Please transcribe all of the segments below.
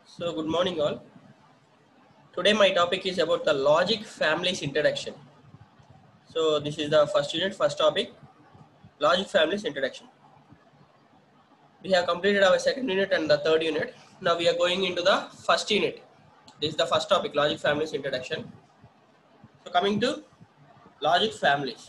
So good morning all. Today my topic is about the logic families introduction. So this is the first unit, first topic, logic families introduction. We have completed our second unit and the third unit. Now we are going into the first unit. This is the first topic, logic families introduction. So coming to logic families.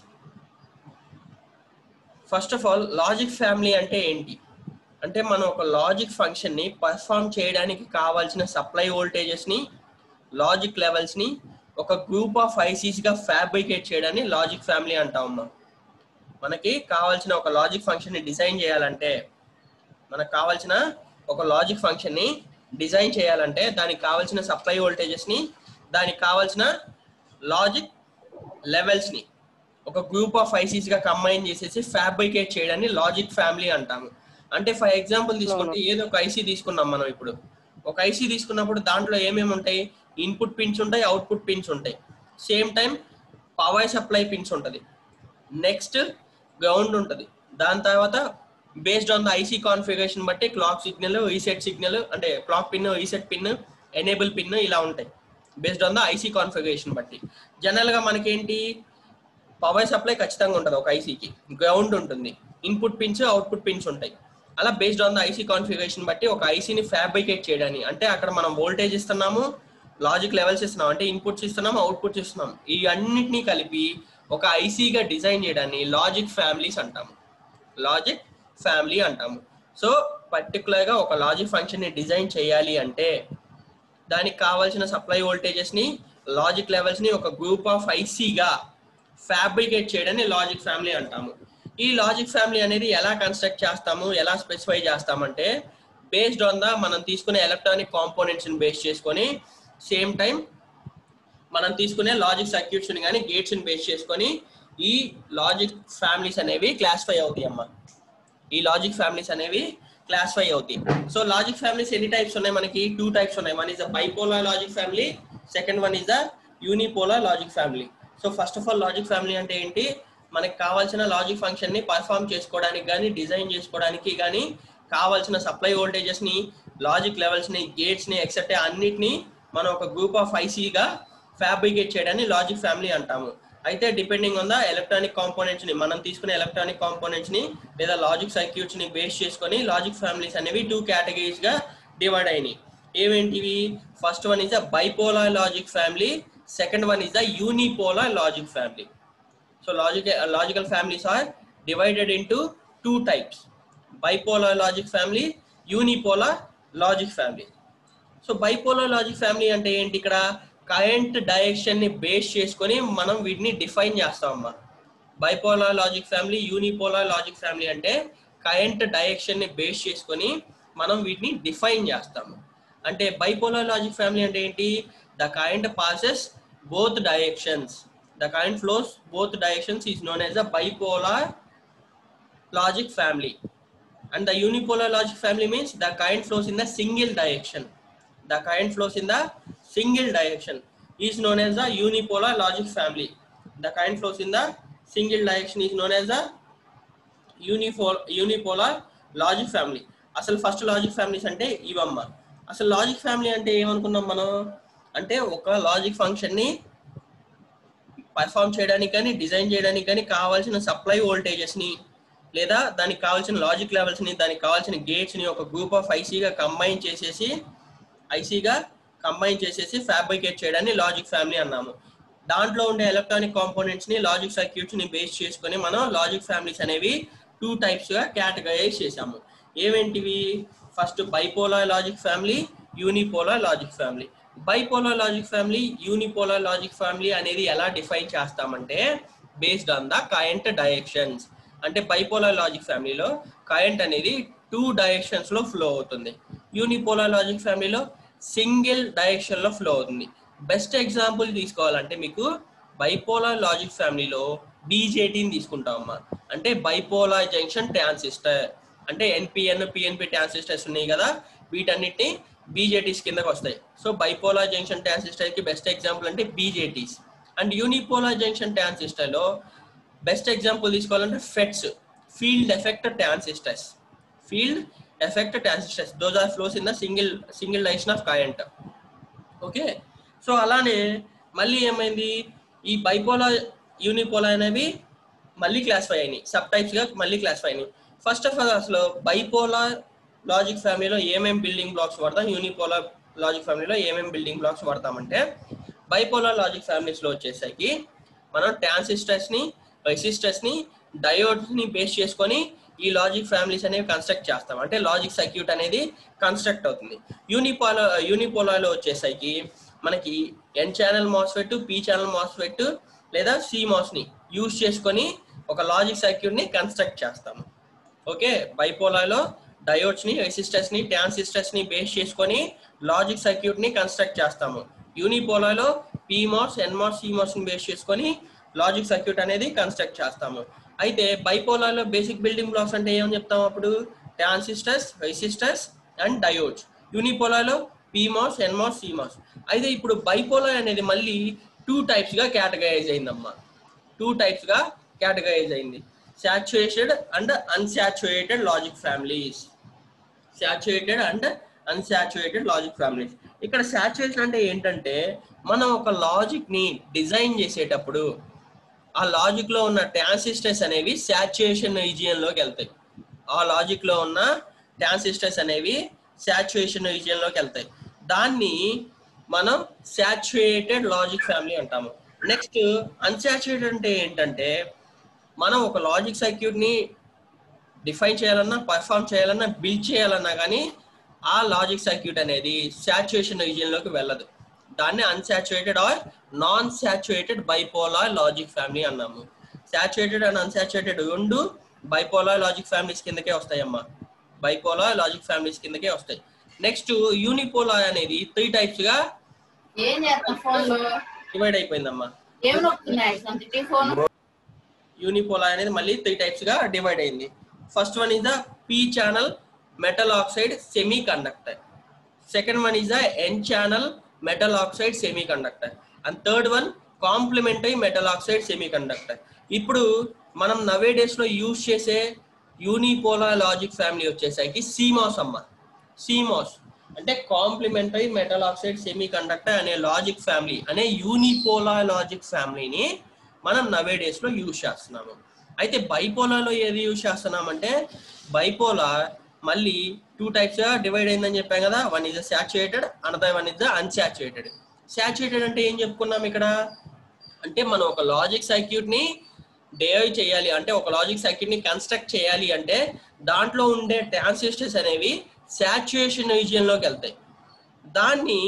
First of all logic family అంటే ఏంటి అంటే మనం ఒక logic function ని perform చేయడానికి కావాల్సిన supply voltages ని logic levels ని ఒక గ్రూప్ ఆఫ్ ఐసీస్ గా ఫ్యాబ్రికేట్ చేయడాన్ని లాజిక్ ఫ్యామిలీ అంటాం మనం మనకి కావాల్సిన ఒక లాజిక్ ఫంక్షన్ ని డిజైన్ చేయాలంటే మనకు కావాల్సిన ఒక లాజిక్ ఫంక్షన్ ని డిజైన్ చేయాలంటే దానికి కావాల్సిన సప్లై వోల్టేజెస్ ని దానికి కావాల్సిన లాజిక్ లెవెల్స్ ని ఒక గ్రూప్ ఆఫ్ ఐసీస్ గా కంబైన్ చేసేసి ఫ్యాబ్రికేట్ చేయడాన్ని లాజిక్ ఫ్యామిలీ అంటాము అంటే ఫర్ ఎగ్జాంపుల్ తీసుకుంటే ఏదో ఒక ఐసీ తీసుకున్నాం మనం ఇప్పుడు ఒక ఐసీ తీసుకున్నప్పుడు దాంట్లో ఏమేమి ఉంటాయి ఇన్పుట్ పిన్స్ ఉంటాయి అవుట్పుట్ పిన్స్ ఉంటాయి same time power supply pins ఉంటుంది నెక్స్ట్ గ్రౌండ్ ఉంటుంది దాని తర్వాత based on the IC configuration బట్టి క్లాక్ సిగ్నల్ ఈసెట్ సిగ్నల్ అంటే clock pin reset pin enable pin ఇలా ఉంటాయి based on the IC configuration బట్టి జనరల్ గా మనకేంటి పవర్ సప్లై ఖచ్చితంగా ఉంటుంది ఒక ఐసీకి గ్రౌండ్ ఉంటుంది ఇన్పుట్ పిన్స్ అవుట్పుట్ పిన్స్ ఉంటాయి అలా based on the IC configuration బట్టి ఒక ఐసీని ఫ్యాబ్రికేట్ చేయడానికి అంటే అక్కడ మనం వోల్టేజ్ ఇస్తున్నాము లాజిక్ లెవెల్స్ ఇస్తున్నాం అంటే ఇన్పుట్స్ ఇస్తున్నాము అవుట్పుట్స్ ఇస్తున్నాం ఈ అన్నిటినీ కలిపి ఒక ఐసీగా డిజైన్ చేయడాన్ని లాజిక్ ఫ్యామిలీస్ అంటాము లాజిక్ ఫ్యామిలీ అంటాము సో పర్టికులర్గా ఒక లాజిక్ ఫంక్షన్ ని డిజైన్ చేయాలి అంటే దానికి కావాల్సిన సప్లై వోల్టేజెస్ ని లాజిక్ లెవెల్స్ ని ఒక గ్రూప్ ఆఫ్ ఐసీగా ఫ్యాబ్రికేట్ చేయడాన్ని లాజిక్ ఫ్యామిలీ అంటాము ఈ లాజిక్ ఫ్యామిలీ అనేది ఎలా కన్స్ట్రక్ట్ చేస్తాము ఎలా స్పెసిఫై చేస్తామంటే బేస్డ్ ఆన్ ద మనం తీసుకునే ఎలక్ట్రానిక్ కాంపోనెంట్స్ ని బేస్ చేసుకొని సేమ్ టైం మనం తీసుకునే లాజిక్ సర్క్యూట్స్ ని కానీ గేట్స్ ని బేస్ చేసుకొని ఈ లాజిక్ ఫ్యామిలీస్ అనేవి క్లాసిఫై అవుతాయి అమ్మా ఈ లాజిక్ ఫ్యామిలీస్ అనేవి క్లాసిఫై అవుతాయి సో లాజిక్ ఫ్యామిలీస్ ఎన్ని టైప్స్ ఉన్నాయి మనకి టూ టైప్స్ ఉన్నాయి one is the bipolar logic family second one is the unipolar logic family so first of all logic family అంటే ఏంటి మనకి కావాల్సిన లాజిక్ ఫంక్షన్ ని పర్ఫామ్ చేసుకోవడానికి కానీ డిజైన్ చేసుకోవడానికి కానీ కావాల్సిన సప్లై వోల్టేజెస్ ని లాజిక్ లెవెల్స్ ని గేట్స్ ని ఎక్సెట్రా అన్నిటిని మనం ఒక గ్రూప్ ఆఫ్ ఐసీగా ఫ్యాబ్రికేట్ చేయడాన్ని లాజిక్ ఫ్యామిలీ అంటాము అయితే depending on the electronic components ని మనం తీసుకునే ఎలక్ట్రానిక్ కాంపోనెంట్స్ ని లేదా లాజిక్ సర్క్యూట్స్ ని బేస్ చేసుకొని లాజిక్ ఫ్యామిలీస్ అనేవి టూ కేటగిరీస్ గా డివైడ్ అయినాయి ఏమేంటివి first one is the bipolar logic family second one is the unipolar logic family so logic logical families are divided into two types bipolar logic family unipolar logic family so bipolar logic family అంటే ఏంటి ఇక్కడ current direction ని base చేసుకొని మనం వీటిని define చేస్తాం అమ్మా bipolar logic family unipolar logic family అంటే కరెంట్ డైరెక్షన్ ని బేస్ చేసుకొని మనం వీటిని డిఫైన్ చేస్తాము అంటే బైపోలార్ లాజిక్ ఫ్యామిలీ అంటే ఏంటి the current passes both directions. The current flows both directions is known as a bipolar logic family. And the unipolar logic family means the current flows in the single direction. The current flows in the single direction is known as the unipolar logic family. The current flows in the single direction is known as the unipolar, unipolar logic family. అసలు first logic families అంటే ఇవమ్మ అసలు logic family అంటే ఏమనుకున్నాం మనం అంటే ఒక logic function ని పర్ఫామ్ చేయడానికి కానీ డిజైన్ చేయడానికి కానీ కావాల్సిన సప్లై వోల్టేజెస్ ని లేదా దానికి కావాల్సిన లాజిక్ లెవెల్స్ ని దానికి కావాల్సిన గేట్స్ ని ఒక గ్రూప్ ఆఫ్ ఐసీగా కంబైన్ చేసేసి ఐసీగా కంబైన్ చేసేసి ఫ్యాబ్రికేట్ చేయడాన్ని లాజిక్ ఫ్యామిలీ అన్నాము దాంట్లో ఉండే ఎలక్ట్రానిక్ కాంపోనెంట్స్ ని లాజిక్ సర్క్యూట్స్ ని బేస్ చేసుకొని మనం లాజిక్ ఫ్యామిలీస్ అనేవి టూ టైప్స్ గా కేటగరైజ్ చేసాము ఏమేంటివి first bipolar logic family unipolar logic family bipolar logic family unipolar logic family అనేది ఎలా డిఫైన్ చేస్తామంటే based on the current directions అంటే బైపోలార్ లాజిక్ ఫ్యామిలీలో కరెంట్ అనేది టూ డైరెక్షన్స్ లో ఫ్లో అవుతుంది యూనిపోలార్ లాజిక్ ఫ్యామిలీలో సింగిల్ డైరెక్షన్ లో ఫ్లో అవుతుంది బెస్ట్ ఎగ్జాంపుల్ తీసుకోవాలంటే మీకు బైపోలార్ లాజిక్ ఫ్యామిలీలో బీజేటీని తీసుకుంటాం అమ్మా అంటే బైపోలార్ జంక్షన్ ట్రాన్సిస్టర్ అంటే ఎన్పిఎన్ పిఎన్పి ట్రాన్సిస్టర్స్ ఉన్నాయి కదా వీటన్నిటిని బీజేటీస్ కిందకి వస్తాయి సో బైపోలార్ జంక్షన్ ట్రాన్సిస్టర్ కి బెస్ట్ ఎగ్జాంపుల్ అంటే BJTs and unipolar junction transistor లో బెస్ట్ ఎగ్జాంపుల్ తీసుకోవాలంటే FETs field effect transistors field effect transistors those are flows in the single single direction of current okay so అలానే మళ్ళీ ఏమైంది ఈ bipolar యూనిపోలా అనేవి మళ్ళీ క్లాసిఫై అయినాయి సబ్ టైప్స్ గా మళ్ళీ క్లాసిఫై అయినాయి ఫస్ట్ ఆఫ్ ఆల్ అసలు బైపోలా లాజిక్ ఫ్యామిలీలో ఏమేం బిల్డింగ్ బ్లాక్స్ వాడతాం యూనిపోలా లాజిక్ ఫ్యామిలీలో ఏమేం బిల్డింగ్ బ్లాక్స్ వాడతామంటే బైపోలా లాజిక్ ఫ్యామిలీస్ లో వచ్చేసరికి మనం ట్రాన్సిస్టర్స్ ని రెసిస్టర్స్ ని డయోడ్స్ ని బేస్ చేసుకొని ఈ లాజిక్ ఫ్యామిలీస్ అనేవి కన్స్ట్రక్ట్ చేస్తాం అంటే లాజిక్ సర్క్యూట్ అనేది కన్స్ట్రక్ట్ అవుతుంది యూనిపోలా యూనిపోలాలో వచ్చేసరికి మనకి N channel MOSFET P channel MOSFET లేదా సి మాస్ ని యూజ్ చేసుకొని ఒక లాజిక్ సర్క్యూట్ ని కన్స్ట్రక్ట్ చేస్తాము ఓకే బైపోలాలో డయోడ్స్ ని రెసిస్టర్స్ ని ట్రాన్సిస్టర్స్ ని బేస్ చేసుకొని లాజిక్ సర్క్యూట్ ని కన్స్ట్రక్ట్ చేస్తాము యూనిపోలాలో పిమాస్ ఎన్మాస్ సిమాస్ ని బేస్ చేసుకొని లాజిక్ సర్క్యూట్ అనేది కన్స్ట్రక్ట్ చేస్తాము అయితే బైపోలాలో బేసిక్ బిల్డింగ్ బ్లాక్స్ అంటే ఏమని చెప్తాము అప్పుడు ట్రాన్సిస్టర్స్ రెసిస్టర్స్ అండ్ డయోడ్స్ యూనిపోలాలో పిమాస్ ఎన్మాస్ సిమాస్ అయితే ఇప్పుడు బైపోలా అనేది మళ్ళీ టూ టైప్స్ గా కేటగరైజ్ అయిందమ్మా టూ టైప్స్ గా కేటగరైజ్ అయింది saturated and unsaturated logic families saturated and unsaturated logic families ఇక్కడ సాచురేషన్ అంటే ఏంటంటే మనం ఒక లాజిక్ ని డిజైన్ చేసేటప్పుడు ఆ లాజిక్ లో ఉన్న ట్రాన్సిస్టర్స్ అనేవి సాచురేషన్ రీజియన్ లోకి వెళ్తాయి ఆ లాజిక్ లో ఉన్న ట్రాన్సిస్టర్స్ అనేవి సాచురేషన్ రీజియన్ లోకి వెళ్తాయి దాన్ని మనం సాచురేటెడ్ లాజిక్ ఫ్యామిలీ అంటాము నెక్స్ట్ అన్సాచురేటెడ్ అంటే ఏంటంటే మనం ఒక లాజిక్ సర్క్యూట్ ని డిఫైన్ చేయాలన్నా పర్ఫామ్ చేయాలన్నా బిల్డ్ చేయాలన్నా కానీ ఆ లాజిక్ సర్క్యూట్ అనేది సాచురేషన్ రీజియన్ లోకి వెళ్ళదు దాన్ని unsaturated or non saturated bipolar logic family అన్నాము సాచురేటెడ్ అండ్ అన్సాచురేటెడ్ రెండు బైపోలార్ లాజిక్ ఫ్యామిలీస్ కిందకే వస్తాయమ్మా బైపోలార్ లాజిక్ ఫ్యామిలీస్ కిందకే వస్తాయి నెక్స్ట్ యూనిపోలార్ అనేది త్రీ టైప్స్ గా ఏం చేస్తాం ఫోన్ లో డివైడ్ అయిపోయిందమ్మా ఏం నొక్కుతున్నాయి సంతటి ఫోన్ యూనిపోలార్ అనేది మళ్ళీ త్రీ టైప్స్ గా డివైడ్ అయింది first one is the P channel metal oxide semiconductor second one is the N channel metal oxide semiconductor and third one complementary metal oxide semiconductor ఇప్పుడు మనం nowadays లో use చేసే unipolar logic family వచ్చేసరికి CMOS అమ్మ CMOS అంటే complementary metal oxide semiconductor అనే logic family అనే unipolar logic ఫ్యామిలీని మనం నవే డేస్ లో యూజ్ చేస్తున్నాము అయితే బైపోలార్ లో ఏది యూజ్ చేస్తున్నామంటే బైపోలార్ మళ్ళీ టూ టైప్స్ గా డివైడ్ అయిందని చెప్పాం కదా one is saturated another one is unsaturated saturated అంటే ఏం చెప్పుకున్నాం ఇక్కడ అంటే మనం ఒక లాజిక్ సర్క్యూట్ ని డేవ్ చేయాలి అంటే ఒక లాజిక్ సర్క్యూట్ ని కన్స్ట్రక్ట్ చేయాలి అంటే దాంట్లో ఉండే ట్రాన్సిస్టర్స్ అనేవి సాచురేషన్ రీజియన్ లోకి వెళ్తాయి దాన్ని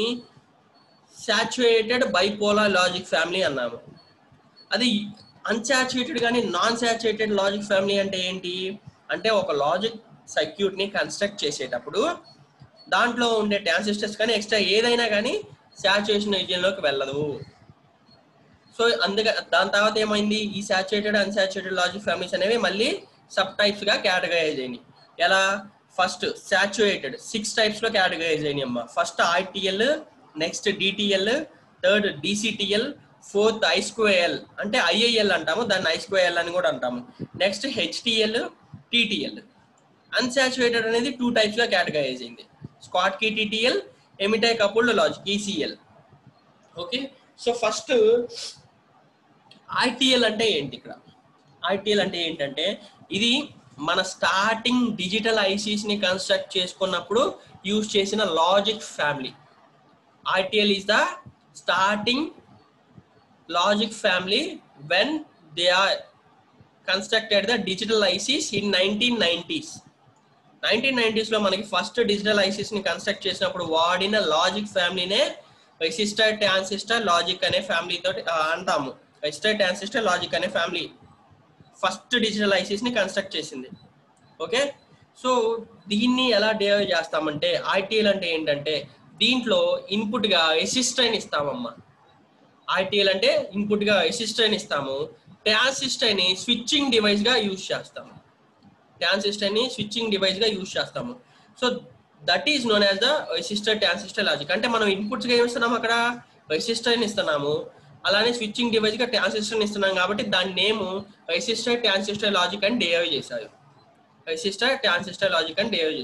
సాచురేటెడ్ బైపోలార్ లాజిక్ ఫ్యామిలీ అన్నాము అది అన్సాచురేటెడ్ కానీ నాన్ సాచురేటెడ్ లాజిక్ ఫ్యామిలీ అంటే ఏంటి అంటే ఒక లాజిక్ సర్క్యూట్ ని కన్స్ట్రక్ట్ చేసేటప్పుడు దాంట్లో ఉండే ట్రాన్సిస్టర్స్ కానీ ఎక్స్ట్రా ఏదైనా కానీ సాచురేషన్ రీజియన్ లోకి వెళ్ళదు సో అందుకే దాని తర్వాత ఏమైంది ఈ సాచురేటెడ్ అన్సాచురేటెడ్ లాజిక్ ఫ్యామిలీస్ అనేవి మళ్ళీ సబ్ టైప్స్ గా కేటగరైజ్ అయినాయి ఎలా ఫస్ట్ సాచురేటెడ్ సిక్స్ టైప్స్ లో కేటగరైజ్ అయినాయి అమ్మా first RTL next DTL third DCTL fourth I square L అంటే ఐఐఎల్ అంటాము దాన్ని ఐస్క్వేఎల్ అని కూడా అంటాము నెక్స్ట్ హెచ్టిఎల్ టిటిఎల్ అన్సాచురేటెడ్ అనేది టూ టైప్స్ గా కేటగరైజ్ అయింది Schottky TTL emitter coupled logic ECL okay so first ITL అంటే ఏంటి ఇక్కడ ఐటీఎల్ అంటే ఏంటంటే ఇది మన స్టార్టింగ్ డిజిటల్ ఐసీస్ ని కన్స్ట్రక్ట్ చేసుకున్నప్పుడు యూజ్ చేసిన logic family ITL is the starting logic family when they are constructed the digital ICs in nineteen nineties nineteen nineties లో మనకి ఫస్ట్ డిజిటల్ ఐసీస్ ని కన్స్ట్రక్ట్ చేసినప్పుడు వాడిన లాజిక్ ఫ్యామిలీనే రెసిస్టర్ ట్రాన్సిస్టర్ లాజిక్ అనే ఫ్యామిలీ తోటి ఆ, అంటాము రెసిస్టర్ ట్రాన్సిస్టర్ లాజిక్ అనే ఫ్యామిలీ ఫస్ట్ డిజిటల్ ఐసీస్ ని కన్స్ట్రక్ట్ చేసింది ఓకే సో దీన్ని ఎలా డేవ్ చేస్తామంటే ఐటీఎల్ అంటే ఏంటంటే దీంట్లో ఇన్పుట్ గా రెసిస్టర్ ని ఇస్తామమ్మా ఐటీఎల్ అంటే ఇన్పుట్ గా రెసిస్టర్ ని ఇస్తాము ట్రాన్సిస్టర్ ని స్విచ్చింగ్ డివైస్ గా యూజ్ చేస్తాము ట్రాన్సిస్టర్ ని స్విచ్చింగ్ డివైస్ గా యూజ్ చేస్తాము so that is known as the resistor transistor logic అంటే మనం ఇన్పుట్స్ గా ఏమిస్తున్నాము అక్కడ రెసిస్టర్ ని ఇస్తున్నాము అలానే స్విచ్చింగ్ డివైస్ గా ట్రాన్సిస్టర్ ని ఇస్తున్నాం కాబట్టి దాని నేమ్ రెసిస్టర్ ట్రాన్సిస్టర్ లాజిక్ అని డేవ్ చేశారు రెసిస్టర్ ట్రాన్సిస్టర్ లాజిక్ అని డేవ్ చేశారు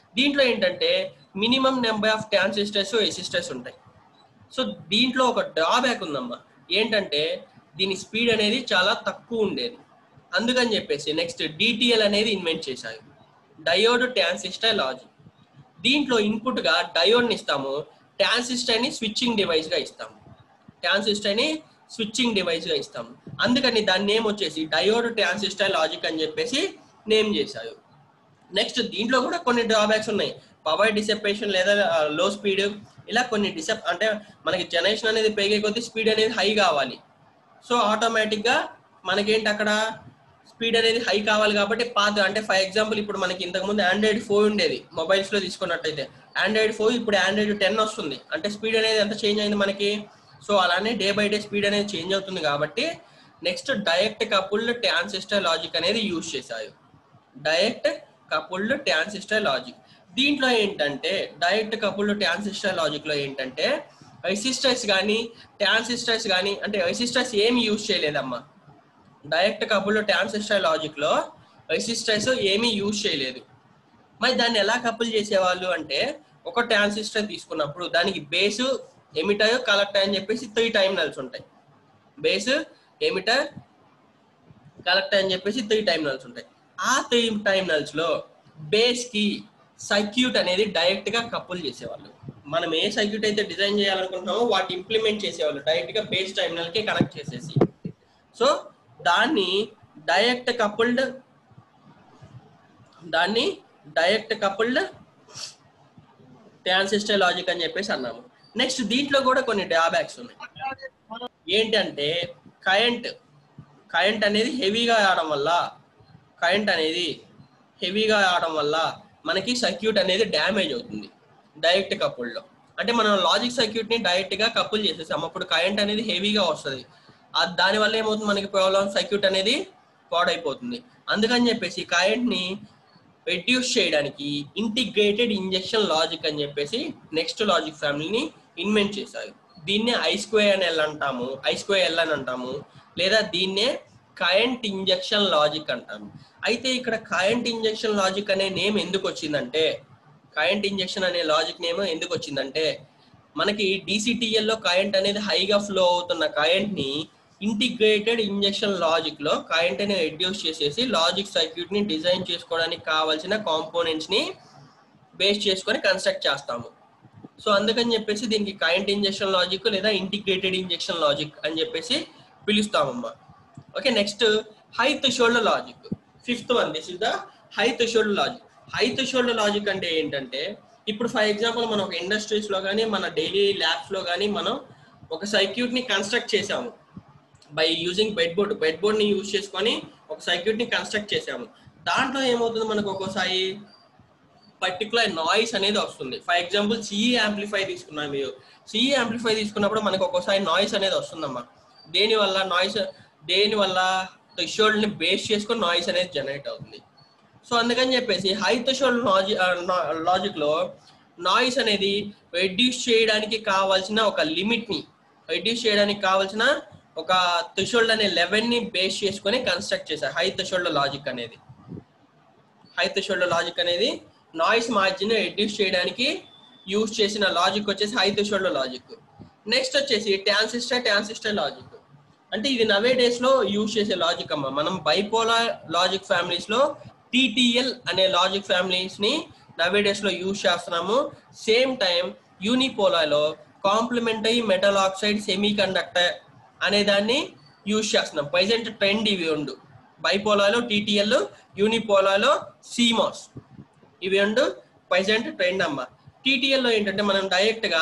దీంట్లో ఏంటంటే minimum number of transistors resistors ఉంటాయి సో దీంట్లో ఒక డ్రాబ్యాక్ ఉందమ్మా ఏంటంటే దీని స్పీడ్ అనేది చాలా తక్కువ ఉండేది అందుకని చెప్పేసి నెక్స్ట్ డిటిఎల్ అనేది ఇన్వెంట్ చేశారు డయోడ్ ట్రాన్సిస్టర్ లాజిక్ దీంట్లో ఇన్పుట్ గా డయోడ్ని ఇస్తాము ట్రాన్సిస్టర్ ని స్విచ్చింగ్ డివైస్ గా ఇస్తాము ట్రాన్సిస్టర్ ని స్విచ్చింగ్ డివైస్ గా ఇస్తాము అందుకని దాని నేమ్ వచ్చేసి డయోడ్ ట్రాన్సిస్టర్ లాజిక్ అని చెప్పేసి నేమ్ చేశారు నెక్స్ట్ దీంట్లో కూడా కొన్ని డ్రాబ్యాక్స్ ఉన్నాయి పవర్ డిసెపరేషన్ లేదా లో స్పీడ్ ఇలా కొన్ని డిసెప్ అంటే మనకి జనరేషన్ అనేది పెరిగే కొద్దీ స్పీడ్ అనేది హై కావాలి సో ఆటోమేటిక్ గా మనకేంటి అక్కడ స్పీడ్ అనేది హై కావాలి కాబట్టి పాత అంటే ఫర్ ఎగ్జాంపుల్ ఇప్పుడు మనకి ఇంతకుముందు ఆండ్రాయిడ్ ఫోర్ ఉండేది మొబైల్స్ లో తీసుకున్నట్టయితే ఆండ్రాయిడ్ ఫోర్ ఇప్పుడు ఆండ్రాయిడ్ టెన్ వస్తుంది అంటే స్పీడ్ అనేది ఎంత చేంజ్ అయింది మనకి సో అలానే డే బై డే స్పీడ్ అనేది చేంజ్ అవుతుంది కాబట్టి next direct coupled transistor logic అనేది యూజ్ చేశారు డైరెక్ట్ కపుల్డ్ ట్రాన్సిస్టర్ లాజిక్ దీంట్లో ఏంటంటే డైరెక్ట్ కపుల్డ్ ట్రాన్సిస్టర్ లాజిక్ లో ఏంటంటే రెసిస్టర్స్ కానీ ట్రాన్సిస్టర్స్ కానీ అంటే రెసిస్టర్స్ ఏమి యూజ్ చేయలేదమ్మా డైరెక్ట్ కపుల్డ్ ట్రాన్సిస్టర్ లాజిక్ లో రెసిస్టర్స్ ఏమీ యూజ్ చేయలేదు మరి దాన్ని ఎలా కపుల్ చేసేవాళ్ళు అంటే ఒక ట్రాన్సిస్టర్ తీసుకున్నప్పుడు దానికి బేస్ ఎమిటర్ కలెక్టర్ అని చెప్పేసి త్రీ టైమినల్స్ ఉంటాయి బేస్ ఎమిటర్ కలెక్టర్ అని చెప్పేసి త్రీ టైమినల్స్ ఉంటాయి ఆ త్రీ టైమినల్స్ లో బేస్ కి సర్క్యూట్ అనేది డైరెక్ట్ గా కపుల్ చేసేవాళ్ళు మనం ఏ సర్క్యూట్ అయితే డిజైన్ చేయాలనుకుంటున్నామో వాటి ఇంప్లిమెంట్ చేసేవాళ్ళు డైరెక్ట్ గా బేస్ టైమినల్ కి కనెక్ట్ చేసేసి సో దాన్ని డైరెక్ట్ కపుల్డ్ దాన్ని డైరెక్ట్ కపుల్డ్ ట్రాన్సిస్టర్ లాజిక్ అని చెప్పేసి అన్నాము నెక్స్ట్ దీంట్లో కూడా కొన్ని డ్రాబ్యాక్స్ ఉన్నాయి ఏంటంటే కరెంట్ కరెంట్ అనేది హెవీగా రావడం వల్ల కరెంట్ అనేది హెవీగా రావడం వల్ల మనకి సర్క్యూట్ అనేది డ్యామేజ్ అవుతుంది డైరెక్ట్ కపుల్లో అంటే మనం లాజిక్ సర్క్యూట్ ని డైరెక్ట్ గా కపుల్ చేసేసాం అప్పుడు కరెంట్ అనేది హెవీగా వస్తుంది దాని వల్ల ఏమవుతుంది మనకి ప్రాబ్లం సర్క్యూట్ అనేది పాడైపోతుంది అందుకని చెప్పేసి కరెంట్ ని రెడ్యూస్ చేయడానికి ఇంటిగ్రేటెడ్ ఇంజెక్షన్ లాజిక్ అని చెప్పేసి నెక్స్ట్ లాజిక్ ఫ్యామిలీని ఇన్వెంట్ చేశారు దీన్నే ఐ స్క్వేర్ ఎల్ అంటాము ఐ స్క్వేర్ ఎల్ అని అంటాము లేదా దీన్నే కరెంట్ ఇంజెక్షన్ లాజిక్ అంటాము అయితే ఇక్కడ కరెంట్ ఇంజెక్షన్ లాజిక్ అనే నేమ్ ఎందుకు వచ్చిందంటే కరెంట్ ఇంజెక్షన్ అనే లాజిక్ నేమ్ ఎందుకు వచ్చిందంటే మనకి డిసిటిఎల్ లో కరెంట్ అనేది హైగా ఫ్లో అవుతున్న కరెంట్ ని ఇంటిగ్రేటెడ్ ఇంజెక్షన్ లాజిక్ లో కరెంట్ ని రెడ్యూస్ చేసేసి లాజిక్ సర్క్యూట్ ని డిజైన్ చేసుకోవడానికి కావాల్సిన కాంపోనెంట్స్ ని బేస్ చేసుకొని కన్స్ట్రక్ట్ చేస్తాము సో అందుకని చెప్పేసి దీనికి కరెంట్ ఇంజెక్షన్ లాజిక్ లేదా ఇంటిగ్రేటెడ్ ఇంజెక్షన్ లాజిక్ అని చెప్పేసి పిలుస్తామమ్మా okay next high threshold logic fifth one this is the high threshold logic high threshold logic అంటే ఏంటంటే ఇప్పుడు ఫర్ ఎగ్జాంపుల్ మనం ఒక ఇండస్ట్రీస్ లో కానీ మన డైలీ ల్యాబ్స్ లో కానీ మనం ఒక సర్క్యూట్ ని కన్స్ట్రక్ట్ చేసాము by using breadboard breadboard ని యూజ్ చేసుకొని ఒక సర్క్యూట్ ని కన్స్ట్రక్ట్ చేసాము దాంట్లో ఏమవుతుంది మనకు ఒక్కోసారి పర్టికులర్ నాయిస్ అనేది వస్తుంది ఫర్ ఎగ్జాంపుల్ సిఈ యాంప్లిఫై తీసుకున్నాం మీరు సిఈ యాంప్లిఫై తీసుకున్నప్పుడు మనకు ఒక్కోసారి నాయిస్ అనేది వస్తుందమ్మా దేని వల్ల నాయిస్ దేని వల్ల థ్రెషోల్డ్ ని బేస్ చేసుకొని నాయిస్ అనేది జనరేట్ అవుతుంది సో అందుకని చెప్పేసి హై థ్రెషోల్డ్ లాజి లాజిక్ లో నాయిస్ అనేది రెడ్యూస్ చేయడానికి కావాల్సిన ఒక లిమిట్ ని రెడ్యూస్ చేయడానికి కావాల్సిన ఒక థ్రెషోల్డ్ అనే లెవెల్ ని బేస్ చేసుకొని కన్స్ట్రక్ట్ చేశారు హై థ్రెషోల్డ్ లాజిక్ అనేది హై థ్రెషోల్డ్ లాజిక్ అనేది నాయిస్ మార్జిన్ రెడ్యూస్ చేయడానికి యూజ్ చేసిన లాజిక్ వచ్చేసి హై థ్రెషోల్డ్ లాజిక్ నెక్స్ట్ వచ్చేసి ట్రాన్సిస్టర్ ట్రాన్సిస్టర్ లాజిక్ అంటే ఇది నవే డేస్ లో యూజ్ చేసే లాజిక్ అమ్మ మనం బైపోలార్ లాజిక్ ఫ్యామిలీస్ లో టీటీఎల్ అనే లాజిక్ ఫ్యామిలీస్ ని నవే డేస్ లో యూజ్ చేస్తున్నాము సేమ్ టైం యూనిపోలార్ లో complementary metal oxide semiconductor అనే దాన్ని యూజ్ చేస్తున్నాం ప్రెసెంట్ ట్రెండ్ ఇవి ఉండు బైపోలాలో టీటీఎల్ యూనిపోలాలో సీమాస్ ఇవి రెండు ప్రెసెంట్ ట్రెండ్ అమ్మ TTL లో ఏంటంటే మనం డైరెక్ట్ గా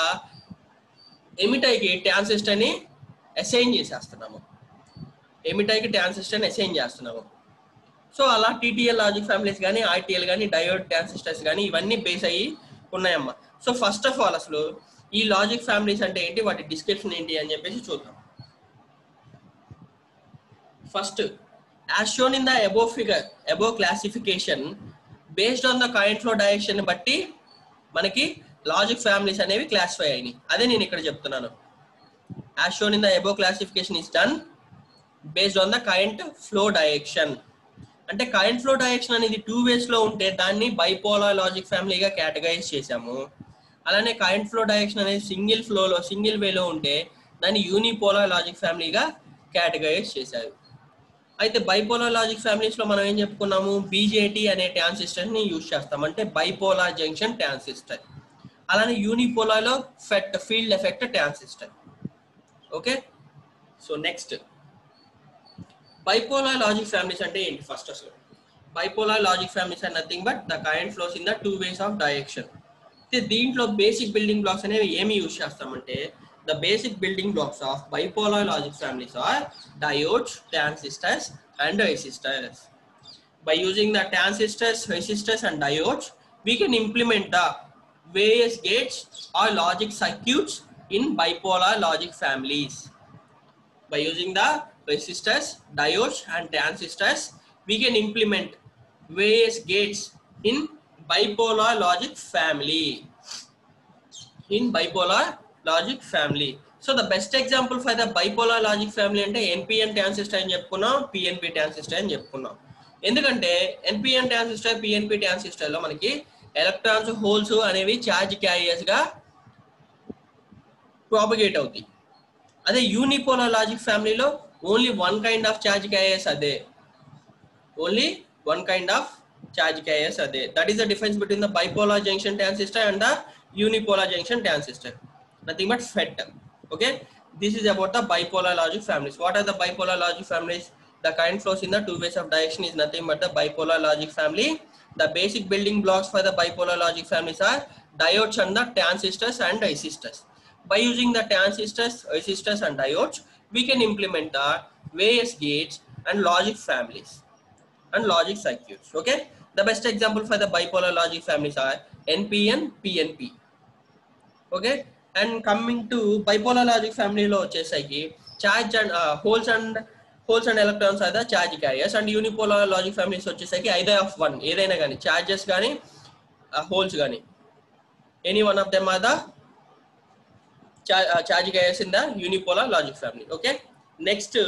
ఎమిటైకి ట్రాన్సిస్టర్ ని అసైన్ చేసేస్తున్నాము ఎమిటైకి ట్రాన్సిస్టర్ ని అసైన్ చేస్తున్నాము సో అలా టీటీఎల్ లాజిక్ ఫ్యామిలీస్ కానీ ఆర్టీఎల్ కానీ డయోడ్ ట్రాన్సిస్టర్స్ కానీ ఇవన్నీ బేస్ అయ్యి ఉన్నాయమ్మా సో ఫస్ట్ ఆఫ్ ఆల్ అసలు ఈ లాజిక్ ఫ్యామిలీస్ అంటే ఏంటి వాటి డిస్క్రిప్షన్ ఏంటి అని చెప్పేసి చూద్దాం first as shown in the above figure above classification based on the current flow direction బట్టి మనకి లాజిక్ ఫ్యామిలీస్ అనేవి క్లాసిఫై అయినాయి అదే నేను ఇక్కడ చెప్తున్నాను as shown in the above classification is done based on the current flow direction అంటే current flow direction అనేది టూ వేస్ లో ఉంటే దాన్ని బైపోలార్ లాజిక్ ఫ్యామిలీగా కేటగరైజ్ చేశాము అలానే కరెంట్ ఫ్లో డైరెక్షన్ అనేది సింగిల్ ఫ్లోలో సింగిల్ వేలో ఉంటే దాన్ని యూనిపోలార్ లాజిక్ ఫ్యామిలీగా కేటగరైజ్ చేశారు అయితే బైపోలార్ లాజిక్ ఫ్యామిలీస్ లో మనం ఏం చెప్పుకున్నాము బీజేటీ అనే ట్రాన్సిస్టర్ ని యూజ్ చేస్తాం అంటే బైపోలార్ జంక్షన్ ట్రాన్సిస్టర్ అలానే యూనిపోలార్ లో FET field effect transistor okay so next bipolar logic families అంటే ఏంటి ఫస్ట్ అసలు bipolar logic families are nothing but the current flows in the two ways of direction అయితే దీంట్లో basic building blocks అనేవి ఏమి use చేస్తామంటే the basic building blocks of bipolar logic families are diodes transistors and resistors by using the transistors, resistors, and diodes, we can implement the various gates or logic circuits in bipolar logic families. By using the resistors, diodes, and transistors, we can implement various gates in bipolar logic family. In bipolar logic family. So the best example for the bipolar logic family అంటే NPN transistor అని చెప్పుకున్నాం PNP transistor అని చెప్పుకున్నాం ఎందుకంటే NPN transistor PNP transistor లో మనకి electrons holes అనేవి charge carriers గా ప్రాపగేట్ అవుతాయి అదే యూనిపోలర్ లాజిక్ ఫ్యామిలీలో only one kind of charge carriers అదే only one kind of charge carriers అదే that is the difference between the bipolar junction transistor and the unipolar junction transistor nothing but FET okay this is about the bipolar logic families what are the bipolar logic families the current flows in the two ways of direction is nothing but the bipolar logic family. The basic building blocks for the bipolar logic families are diodes and the transistors and resistors. By using the transistors, resistors and diodes, we can implement the various gates and logic families and logic circuits. Okay. The best example for the bipolar logic families are NPN, PNP. Okay. And coming to bipolar logic family లో వచ్చేసరికి charge and uh, holes and holes and electrons అయితే charge carriers and unipolar logic families వచ్చేసరికి either of one ఏదైనా కానీ charges కానీ holes కానీ any one of them are the charge carriers in the unipolar logic family okay next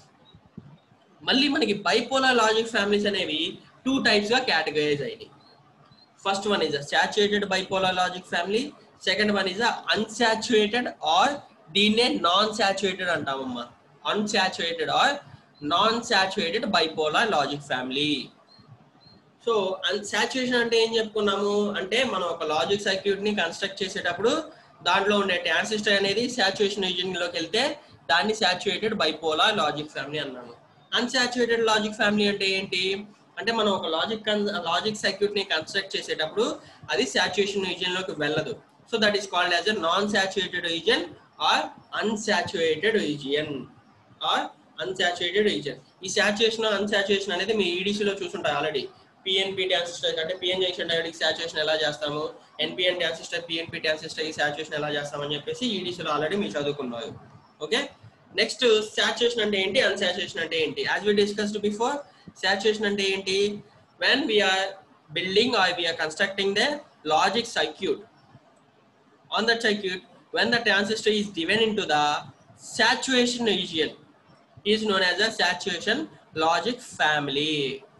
మళ్ళీ మనకి bipolar logic families అనేవి two types గా categorise అయినాయి first one is saturated bipolar logic family second one is unsaturated or దీన్నే non saturated అంటామమ్మా unsaturated or non saturated bipolar logic family so saturation అంటే ఏం చెప్పుకున్నాము అంటే మనం ఒక లాజిక్ సర్క్యూట్ ని కన్స్ట్రక్ట్ చేసేటప్పుడు దాంట్లో ఉండే ట్రాన్సిస్టర్ అనేది సాచురేషన్ రీజియన్ లోకి వెళ్తే దాన్ని సాచురేటెడ్ బైపోలార్ లాజిక్ ఫ్యామిలీ అన్నాము అన్సాచురేటెడ్ లాజిక్ ఫ్యామిలీ అంటే ఏంటి అంటే మనం ఒక లాజిక్ లాజిక్ సర్క్యూట్ ని కన్స్ట్రక్ట్ చేసేటప్పుడు అది సాచురేషన్ రీజియన్ లోకి వెళ్ళదు so that is called as a non saturated region or unsaturated region or unsaturated region ఈ సాచురేషన్ అన్సాచురేషన్ అనేది మీ EDC లో చూసుంటారు ఆల్రెడీ పిఎన్పి ట్రాన్సిస్టర్ అంటే పిఎన్ జంక్షన్ డయోడిక్ సాచురేషన్ ఎలా చేస్తాము ఎన్పిఎన్ ట్రాన్సిస్టర్ పిఎన్పి ట్రాన్సిస్టర్ ఈ సాచురేషన్ ఎలా చేస్తామని చెప్పేసి EDC లో ఆల్రెడీ మీరు చదువుకున్నారు ఓకే నెక్స్ట్ సాచురేషన్ అంటే ఏంటి అన్సాచురేషన్ అంటే ఏంటి as we discussed before saturation అంటే ఏంటి when we're building or we're constructing the logic circuit on that circuit when the transistor is driven into the saturation region is known as a saturation logic family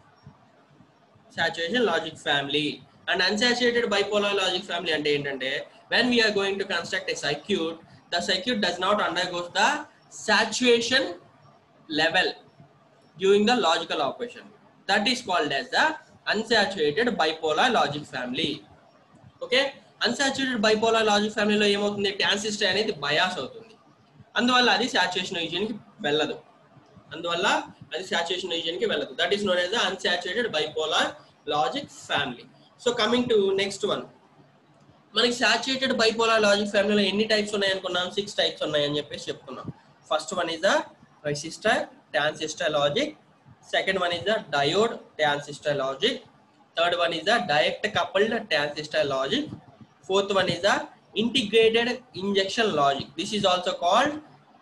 saturation logic family and unsaturated bipolar logic family అంటే ఏంటంటే when we are going to construct a circuit the circuit does not undergo the saturation level during the logical operation that is called as the unsaturated bipolar logic family okay unsaturated bipolar logic ఫ్యామిలీలో ఏమవుతుంది transistor అనేది bias అవుతుంది అందువల్ల అది saturation region కి వెళ్ళదు అందువల్ల అది సాచురేషన్ రీజియన్ కి వెళ్ళదు that is known as unsaturated bipolar logic family so coming to next one మనకి సాచురేటెడ్ బైపోలార్ లాజిక్ ఫ్యామిలీలో ఎన్ని టైప్స్ ఉన్నాయి అనుకున్నాం సిక్స్ టైప్స్ ఉన్నాయని చెప్పేసి చెప్పుకున్నాం first one is the resistor transistor logic second one is the diode transistor logic third one is the direct coupled transistor logic fourth one is the integrated injection logic this is also called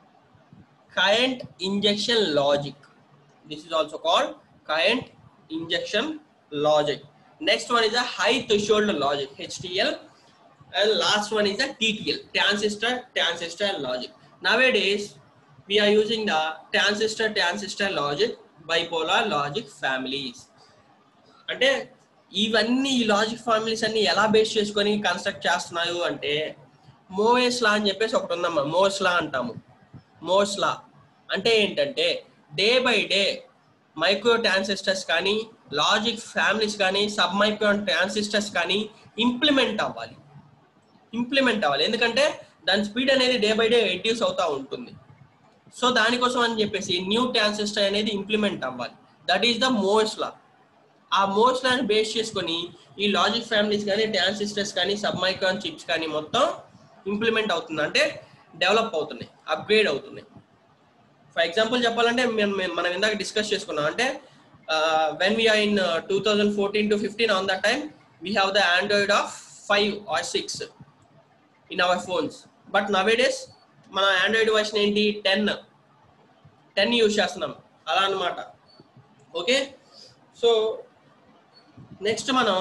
current injection logic this is also called current injection logic next one is a high threshold logic htl and last one is the ttl transistor transistor logic nowadays we are using the transistor transistor logic bipolar logic families అంటే ఇవన్నీ ఈ logic ఫార్ములీస్ అన్ని ఎలా base చేసుకొని construct చేస్తున్నాయి అంటే Moyes లా అని చెప్పేసి ఒకటి ఉందమ్మా మోస్ లా అంటాము మోస్ లా అంటే ఏంటంటే day by day micro transistors కానీ లాజిక్ ఫ్యామిలీస్ కానీ సబ్ మైక్రో ట్రాన్సిస్టర్స్ కానీ ఇంప్లిమెంట్ అవ్వాలి ఇంప్లిమెంట్ అవ్వాలి ఎందుకంటే దాని స్పీడ్ అనేది డే బై డే రెడ్యూస్ అవుతూ ఉంటుంది సో దానికోసం అని చెప్పేసి న్యూ ట్రాన్సిస్టర్ అనేది ఇంప్లిమెంట్ అవ్వాలి that is the Moore's law ఆ మోస్ లాని బేస్ చేసుకొని ఈ లాజిక్ ఫ్యామిలీస్ కానీ ట్రాన్సిస్టర్స్ కానీ సబ్ మైక్రాన్ చిప్స్ కానీ మొత్తం ఇంప్లిమెంట్ అవుతుంది అంటే డెవలప్ అవుతున్నాయి అప్గ్రేడ్ అవుతున్నాయి ఫర్ ఎగ్జాంపుల్ చెప్పాలంటే మేము మేము- మనం ఇందాక డిస్కస్ చేసుకున్నాం అంటే when we're in two thousand fourteen to fifteen on that time we have the Android of five or six in our phones but nowadays మన ఆండ్రాయిడ్ వర్షన్ ఏంటి టెన్ టెన్ యూజ్ చేస్తున్నాం అలా అన్నమాట okay so next మనం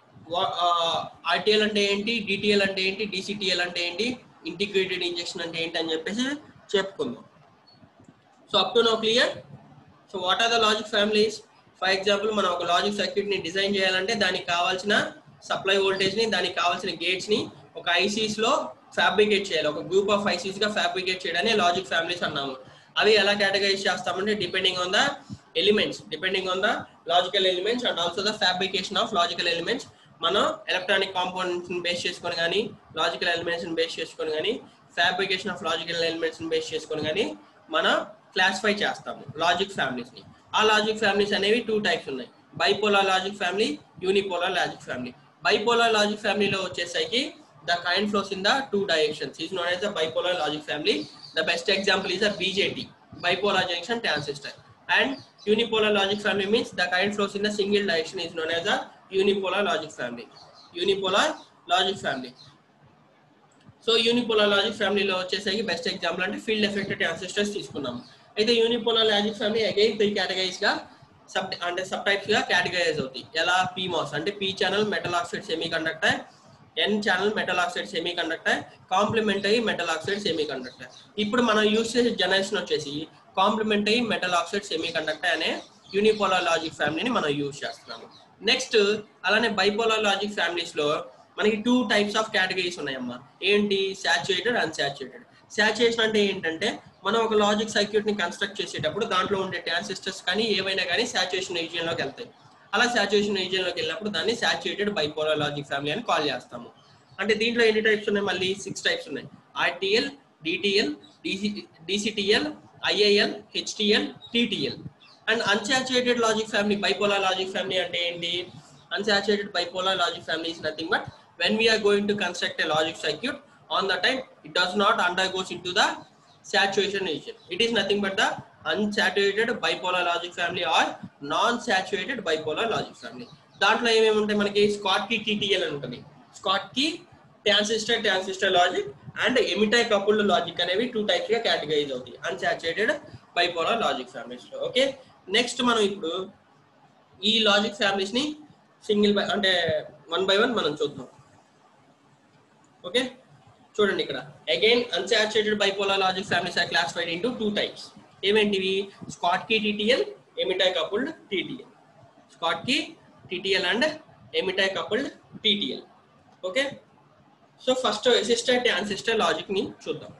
RTL అంటే ఏంటి DTL అంటే ఏంటి డిసిటిఎల్ అంటే ఏంటి ఇంటిగ్రేటెడ్ ఇంజెక్షన్ అంటే ఏంటి అని చెప్పేసి చెప్పుకుందాం so up to no clear so what are the logic families for example మనం ఒక లాజిక్ సర్క్యూట్ ని డిజైన్ చేయాలంటే దానికి కావాల్సిన సప్లై వోల్టేజ్ ని దానికి కావాల్సిన గేట్స్ ని ఒక ఐసీస్ లో ఫ్యాబ్రికేట్ చేయాలి ఒక గ్రూప్ ఆఫ్ ఐసీస్ గా ఫ్యాబ్రికేట్ చేయడాన్ని లాజిక్ ఫ్యామిలీస్ అన్నాము అవి ఎలా కేటగరైజ్ చేస్తామంటే depending on the elements depending on the logical elements and also the fabrication of logical elements మనం ఎలక్ట్రానిక్ కాంపోనెంట్స్ బేస్ చేసుకొని కానీ లాజికల్ ఎలిమెంట్స్ బేస్ చేసుకొని కానీ fabrication of logical elements base చేసుకొని కానీ మనం క్లాసిఫై చేస్తాము లాజిక్ ఫ్యామిలీస్ ని ఆ లాజిక్ ఫ్యామిలీస్ అనేవి టూ టైప్స్ ఉన్నాయి bipolar logic family unipolar logic family bipolar logic ఫ్యామిలీలో వచ్చేసరికి the kind flows in the two directions is known as the bipolar logic family the best example is the BJT bipolar junction transistor and unipolar logic family means the current flows in a single direction is known as a unipolar logic family unipolar logic family so unipolar logic ఫ్యామిలీలో వచ్చేసరికి best example అంటే field effect transistors తీసుకున్నాము అయితే unipolar logic family again three categories గా sub అంటే sub types గా categorize అవుతాయి ఎలా పీమాస్ అంటే P channel metal oxide semiconductor N channel metal oxide semiconductor complementary metal oxide semiconductor ఇప్పుడు మనం యూస్ చేసే జనరేషన్ వచ్చేసి complementary metal oxide semiconductor అనే యూనిపోలార్ లాజిక్ ఫ్యామిలీని మనం యూజ్ చేస్తున్నాము నెక్స్ట్ అలానే బైపోలార్ లాజిక్ ఫ్యామిలీస్ లో మనకి టూ టైప్స్ ఆఫ్ కేటగిరీస్ ఉన్నాయమ్మా ఏంటి సాచురేటెడ్ అన్సాచురేటెడ్ సాచురేషన్ అంటే ఏంటంటే మనం ఒక లాజిక్ సర్క్యూట్ ని కన్స్ట్రక్ట్ చేసేటప్పుడు దాంట్లో ఉండే ట్రాన్సిస్టర్స్ కానీ ఏవైనా కానీ సాచురేషన్ రీజియన్ లోకి వెళ్తాయి అలా సాచురేషన్ రీజియన్ లోకి వెళ్ళినప్పుడు దాన్ని సాచురేటెడ్ బైపోలార్ లాజిక్ ఫ్యామిలీ అని కాల్ చేస్తాము అంటే దీంట్లో ఎన్ని టైప్స్ ఉన్నాయి మళ్ళీ సిక్స్ టైప్స్ ఉన్నాయి RTL DTL DCTL IIL HTL TTL and unsaturated logic family bipolar logic family అంటే ఏంటి unsaturated bipolar logic family is nothing but when we are going to construct a logic circuit on the time it does not undergoes into the saturation region it is nothing but the unsaturated bipolar logic family or non-saturated bipolar logic family దాంట్లో ఏమేమి ఉంటాయి మనకి Scott కి TTL అని ఉంటుంది Schottky transistor transistor logic and emitter coupled logic అనేవి two types గా categorize అవుతాయి అన్సాచురేటెడ్ బైపోలార్ లాజిక్ ఫ్యామిలీస్ లో ఓకే నెక్స్ట్ మనం ఇప్పుడు ఈ లాజిక్ ఫ్యామిలీస్ ని సింగిల్ బై అంటే వన్ బై వన్ మనం చూద్దాం ఓకే చూడండి ఇక్కడ again unsaturated bipolar logic families are classified into two types ఏమేంటివి స్కాట్ కి TTL emitter coupled TTL Scott కి TTL and emitter coupled TTL okay so first resistor transistor logic ని చూద్దాం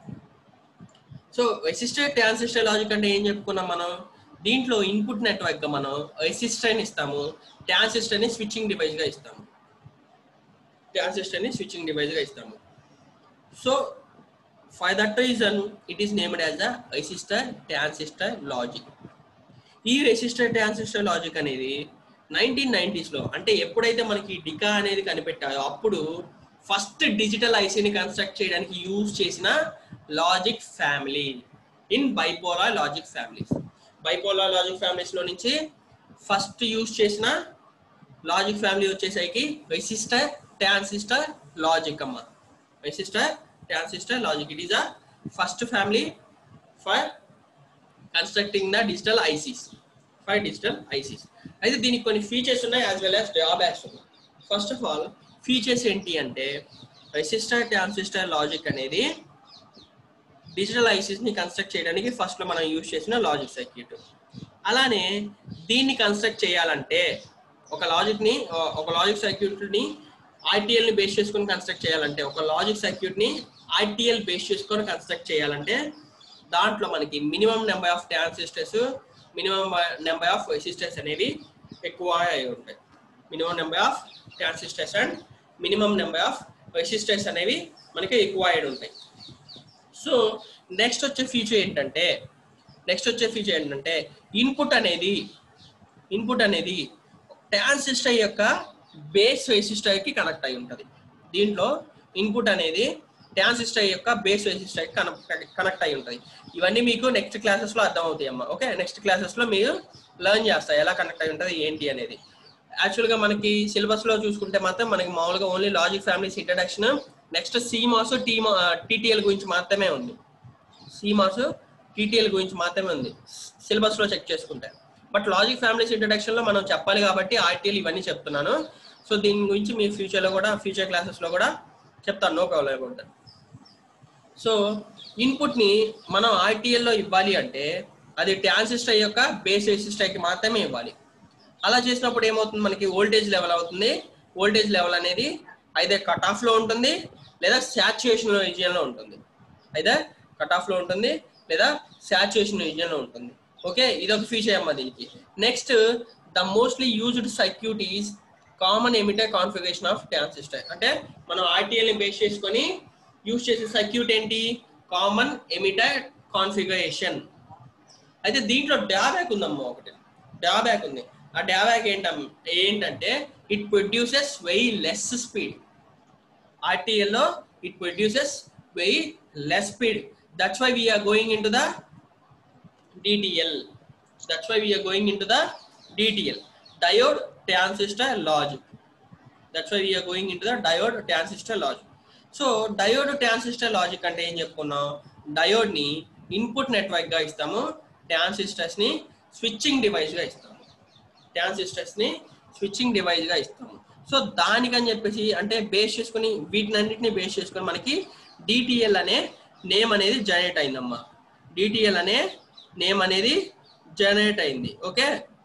so resistor transistor logic అంటే ఏం చెప్పుకున్నాం మనం దీంట్లో ఇన్పుట్ నెట్వర్క్ గా మనం రెసిస్టర్ ని ఇస్తాము ట్రాన్సిస్టర్ ని స్విచ్చింగ్ డివైస్ గా ఇస్తాము ట్రాన్సిస్టర్ ని స్విచ్చింగ్ డివైస్ గా ఇస్తాము so for that reason it is named as the resistor transistor logic ఈ రెసిస్టర్ ట్రాన్సిస్టర్ లాజిక్ అనేది నైన్టీన్ నైన్టీస్ లో అంటే ఎప్పుడైతే మనకి డికా అనేది కనిపెట్టారో అప్పుడు ఫస్ట్ డిజిటల్ ఐసీని కన్స్ట్రక్ట్ చేయడానికి యూజ్ చేసిన logic family in bipolar logic families bipolar logic families లో నుంచి ఫస్ట్ యూజ్ చేసిన లాజిక్ ఫ్యామిలీ వచ్చేసరికి రెసిస్టర్ ట్రాన్సిస్టర్ లాజిక్ అమ్మ resistor transistor logic it is a first family for constructing the digital ICs for digital ICs అయితే దీనికి కొన్ని features ఉన్నాయి as well as drawbacks ఉన్నాయి ఫస్ట్ ఆఫ్ ఆల్ ఫీచర్స్ ఏంటి అంటే రెసిస్టర్ ట్రాన్సిస్టర్ లాజిక్ అనేది digital ICs ని కన్స్ట్రక్ట్ చేయడానికి ఫస్ట్ లో మనం యూజ్ చేసిన లాజిక్ సర్క్యూట్ అలానే దీన్ని కన్స్ట్రక్ట్ చేయాలంటే ఒక లాజిక్ ని ఆ, ఒక లాజిక్ సర్క్యూట్ ని ఐటీఎల్ ని బేస్ చేసుకొని కన్స్ట్రక్ట్ చేయాలంటే ఒక లాజిక్ సర్క్యూట్ ని ఐటీఎల్ బేస్ చేసుకొని కన్స్ట్రక్ట్ చేయాలంటే దాంట్లో మనకి minimum number of transistors minimum number of resistors అనేవి ఎక్కువ అయి ఉంటాయి minimum number of transistors and minimum number of resistors అనేవి మనకి ఎక్కువ అయి ఉంటాయి సో నెక్స్ట్ వచ్చే ఫీచర్ ఏంటంటే నెక్స్ట్ వచ్చే ఫీచర్ ఏంటంటే ఇన్పుట్ అనేది ఇన్పుట్ అనేది ట్రాన్సిస్టర్ యొక్క బేస్ రెసిస్టర్ కి కనెక్ట్ అయి ఉంటుంది దీంట్లో ఇన్పుట్ అనేది ట్రాన్సిస్టర్ యొక్క బేస్ రెసిస్టర్ కి కనెక్ట్ అయి ఉంటుంది ఇవన్నీ మీకు నెక్స్ట్ క్లాసెస్ లో అర్థం అవుతాయి అమ్మా ఓకే నెక్స్ట్ క్లాసెస్ లో మీరు లెర్న్ చేస్తారు ఎలా కనెక్ట్ అయి ఉంటుంది ఏంటి అనేది యాక్చువల్ గా మనకి సిలబస్ లో చూసుకుంటే మాత్రం మనకి మామూలుగా only logic families introduction next CMOS T TTL గురించి మాత్రమే ఉంది సిమాస్ టీటీఎల్ గురించి మాత్రమే ఉంది సిలబస్ లో చెక్ చేసుకుంటే బట్ లాజిక్ ఫ్యామిలీస్ ఇంట్రడక్షన్ లో మనం చెప్పాలి కాబట్టి ఆర్టీఎల్ ఇవన్నీ చెప్తున్నాను సో దీని గురించి మీ ఫ్యూచర్ లో కూడా ఫ్యూచర్ క్లాసెస్ లో కూడా చెప్తాను no problem about so input ని మనం RTL లో ఇవ్వాలి అంటే అది ట్రాన్సిస్టర్ యొక్క బేస్ రెసిస్టర్ కి మాత్రమే ఇవ్వాలి అలా చేసినప్పుడు ఏమవుతుంది మనకి వోల్టేజ్ లెవెల్ అవుతుంది వోల్టేజ్ లెవెల్ అనేది అయితే కట్ ఆఫ్ లో ఉంటుంది లేదా సాచురేషన్ రీజియన్ లో ఉంటుంది అయితే కట్ ఆఫ్ లో ఉంటుంది లేదా సాచురేషన్ రీజియన్ లో ఉంటుంది ఓకే ఇది ఒక ఫీచర్ అమ్మా దీనికి next the mostly used circuit is common emitter configuration of transistor అంటే మనం RTL ని బేస్ చేసుకొని యూజ్ చేసే సర్క్యూట్ ఏంటి కామన్ ఎమిటర్ కాన్ఫిగరేషన్ అయితే దీంట్లో డ్యాబ్యాక్ ఉందమ్మా ఒకటి డ్యాబ్యాక్ ఉంది ఆ డ్యాబ్యాక్ ఏంటం ఏంటంటే it produces very less speed RTL లో it produces very less speed that's why we are going into the DTL that's why we are going into the DTL diode transistor logic that's why we are going into the diode transistor logic so diode transistor logic అంటే ఏం చెప్పుకున్నాం diode ని input network గా ఇస్తాము transistors ని switching device గా ఇస్తాము transistors ని స్విచ్చింగ్ డివైస్ గా ఇస్తాము సో దానికని చెప్పేసి అంటే బేస్ చేసుకుని వీటినన్నిటిని బేస్ చేసుకొని మనకి డిటిఎల్ అనే నేమ్ అనేది జనరేట్ అయిందమ్మా డిటిఎల్ అనే నేమ్ అనేది జనరేట్ అయింది okay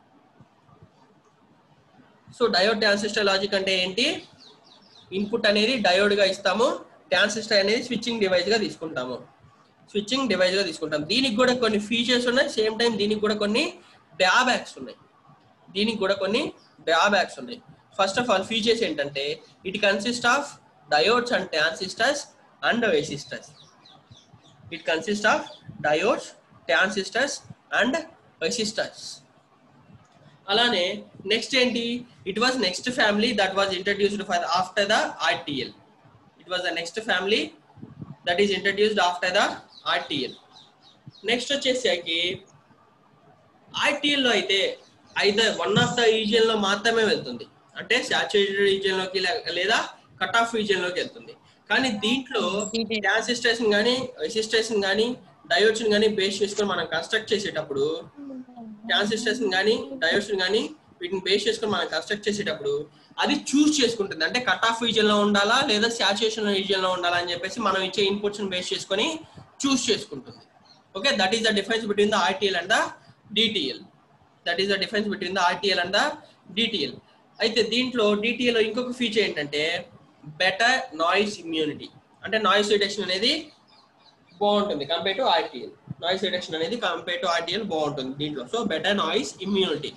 so diode transistor logic అంటే ఏంటి ఇన్పుట్ అనేది డయోడ్ గా ఇస్తాము ట్రాన్సిస్టర్ అనేది స్విచ్చింగ్ డివైస్ గా తీసుకుంటాము స్విచ్చింగ్ డివైస్ గా తీసుకుంటాం దీనికి కూడా కొన్ని ఫీచర్స్ ఉన్నాయి సేమ్ టైం దీనికి కూడా కొన్ని డ్రాబ్యాక్స్ ఉన్నాయి దీనికి కూడా కొన్ని డ్రాబ్యాక్స్ ఉన్నాయి ఫస్ట్ ఆఫ్ ఆల్ ఫీచర్స్ ఏంటంటే it consist of diodes and transistors and resistors it consist of diodes transistors and resistors అలానే నెక్స్ట్ ఏంటి it was next family that was introduced for after the RTL it was the next family that is introduced after the RTL next వచ్చేసరికి ITL లో అయితే అయితే one of the region లో మాత్రమే వెళ్తుంది అంటే సాచురేటెడ్ రీజియన్ లోకి లే- లేదా కట్ ఆఫ్ రీజియన్ లోకి వెళ్తుంది కానీ దీంట్లో ట్రాన్సిస్టర్స్ కానీ రెసిస్టర్స్ కానీ డయోడ్స్ కానీ బేస్ చేసుకొని మనం కన్స్ట్రక్ట్ చేసేటప్పుడు ట్రాన్సిస్టర్స్ కానీ డయోడ్స్ కానీ వీటిని బేస్ చేసుకొని మనం కన్స్ట్రక్ట్ చేసేటప్పుడు అది చూస్ చేసుకుంటుంది అంటే కట్ ఆఫ్ రీజియన్ లో ఉండాలా లేదా సాచురేషన్ రీజియన్ లో ఉండాలా అని చెప్పేసి మనం ఇచ్చే ఇన్పుట్స్ బేస్ చేసుకొని చూస్ చేసుకుంటుంది okay that is the difference between the RTL and the DTL that is the difference between the RTL and the DTL అయితే దీంట్లో డిటిఎల్ ఇంకొక ఫీచర్ ఏంటంటే బెటర్ నాయిస్ ఇమ్యూనిటీ అంటే నాయిస్ రిడక్షన్ అనేది బాగుంటుంది compare to RTL noise reduction అనేది compare to RTL బాగుంటుంది దీంట్లో so better noise immunity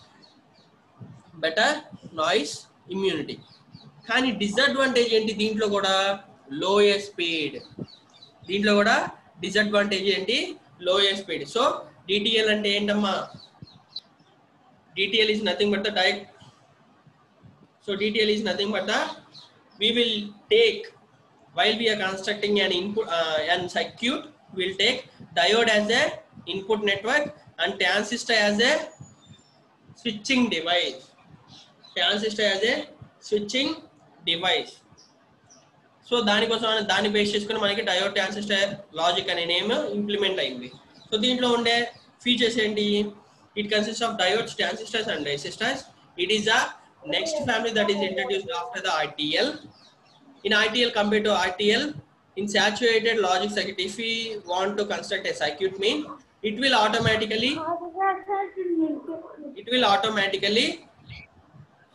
better noise immunity కానీ డిసడ్వాంటేజ్ ఏంటి దీంట్లో కూడా లోయర్ స్పీడ్ దీంట్లో కూడా డిసడ్వాంటేజ్ ఏంటి లోయర్ స్పీడ్ సో డిటిఎల్ అంటే ఏంటమ్మా DTL is nothing but the direct so DTL is nothing but the we will take while we are constructing an input uh, an circuit we'll take diode as a input network and transistor as a switching device transistor as a switching device so దానికోసం దాన్ని base చేసుకుని మనకి diode transistor logic అనే name implement అయింది so దీంట్లో ఉండే features ఏంటి it consist of diodes transistors and resistors it is a next family that is introduced after the RTL in RTL compared to RTL in saturated logic circuit if we want to construct a circuit mean it will automatically it will automatically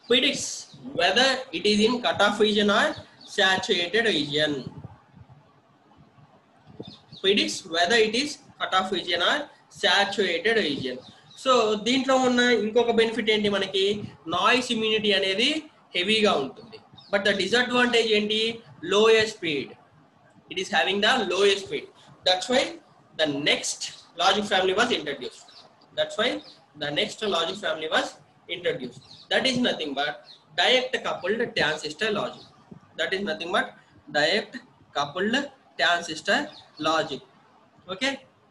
predicts whether it is in cutoff region or saturated region predicts whether it is cutoff region or saturated region so దీంట్లో ఉన్న ఇంకొక benefit ఏంటి మనకి noise immunity అనేది హెవీగా ఉంటుంది but the disadvantage ఏంటి lowest speed it is having the lowest speed. That's why the next logic family was introduced. That's why the next logic family was introduced. That is nothing but direct coupled transistor logic. That is nothing but direct coupled transistor logic. Okay.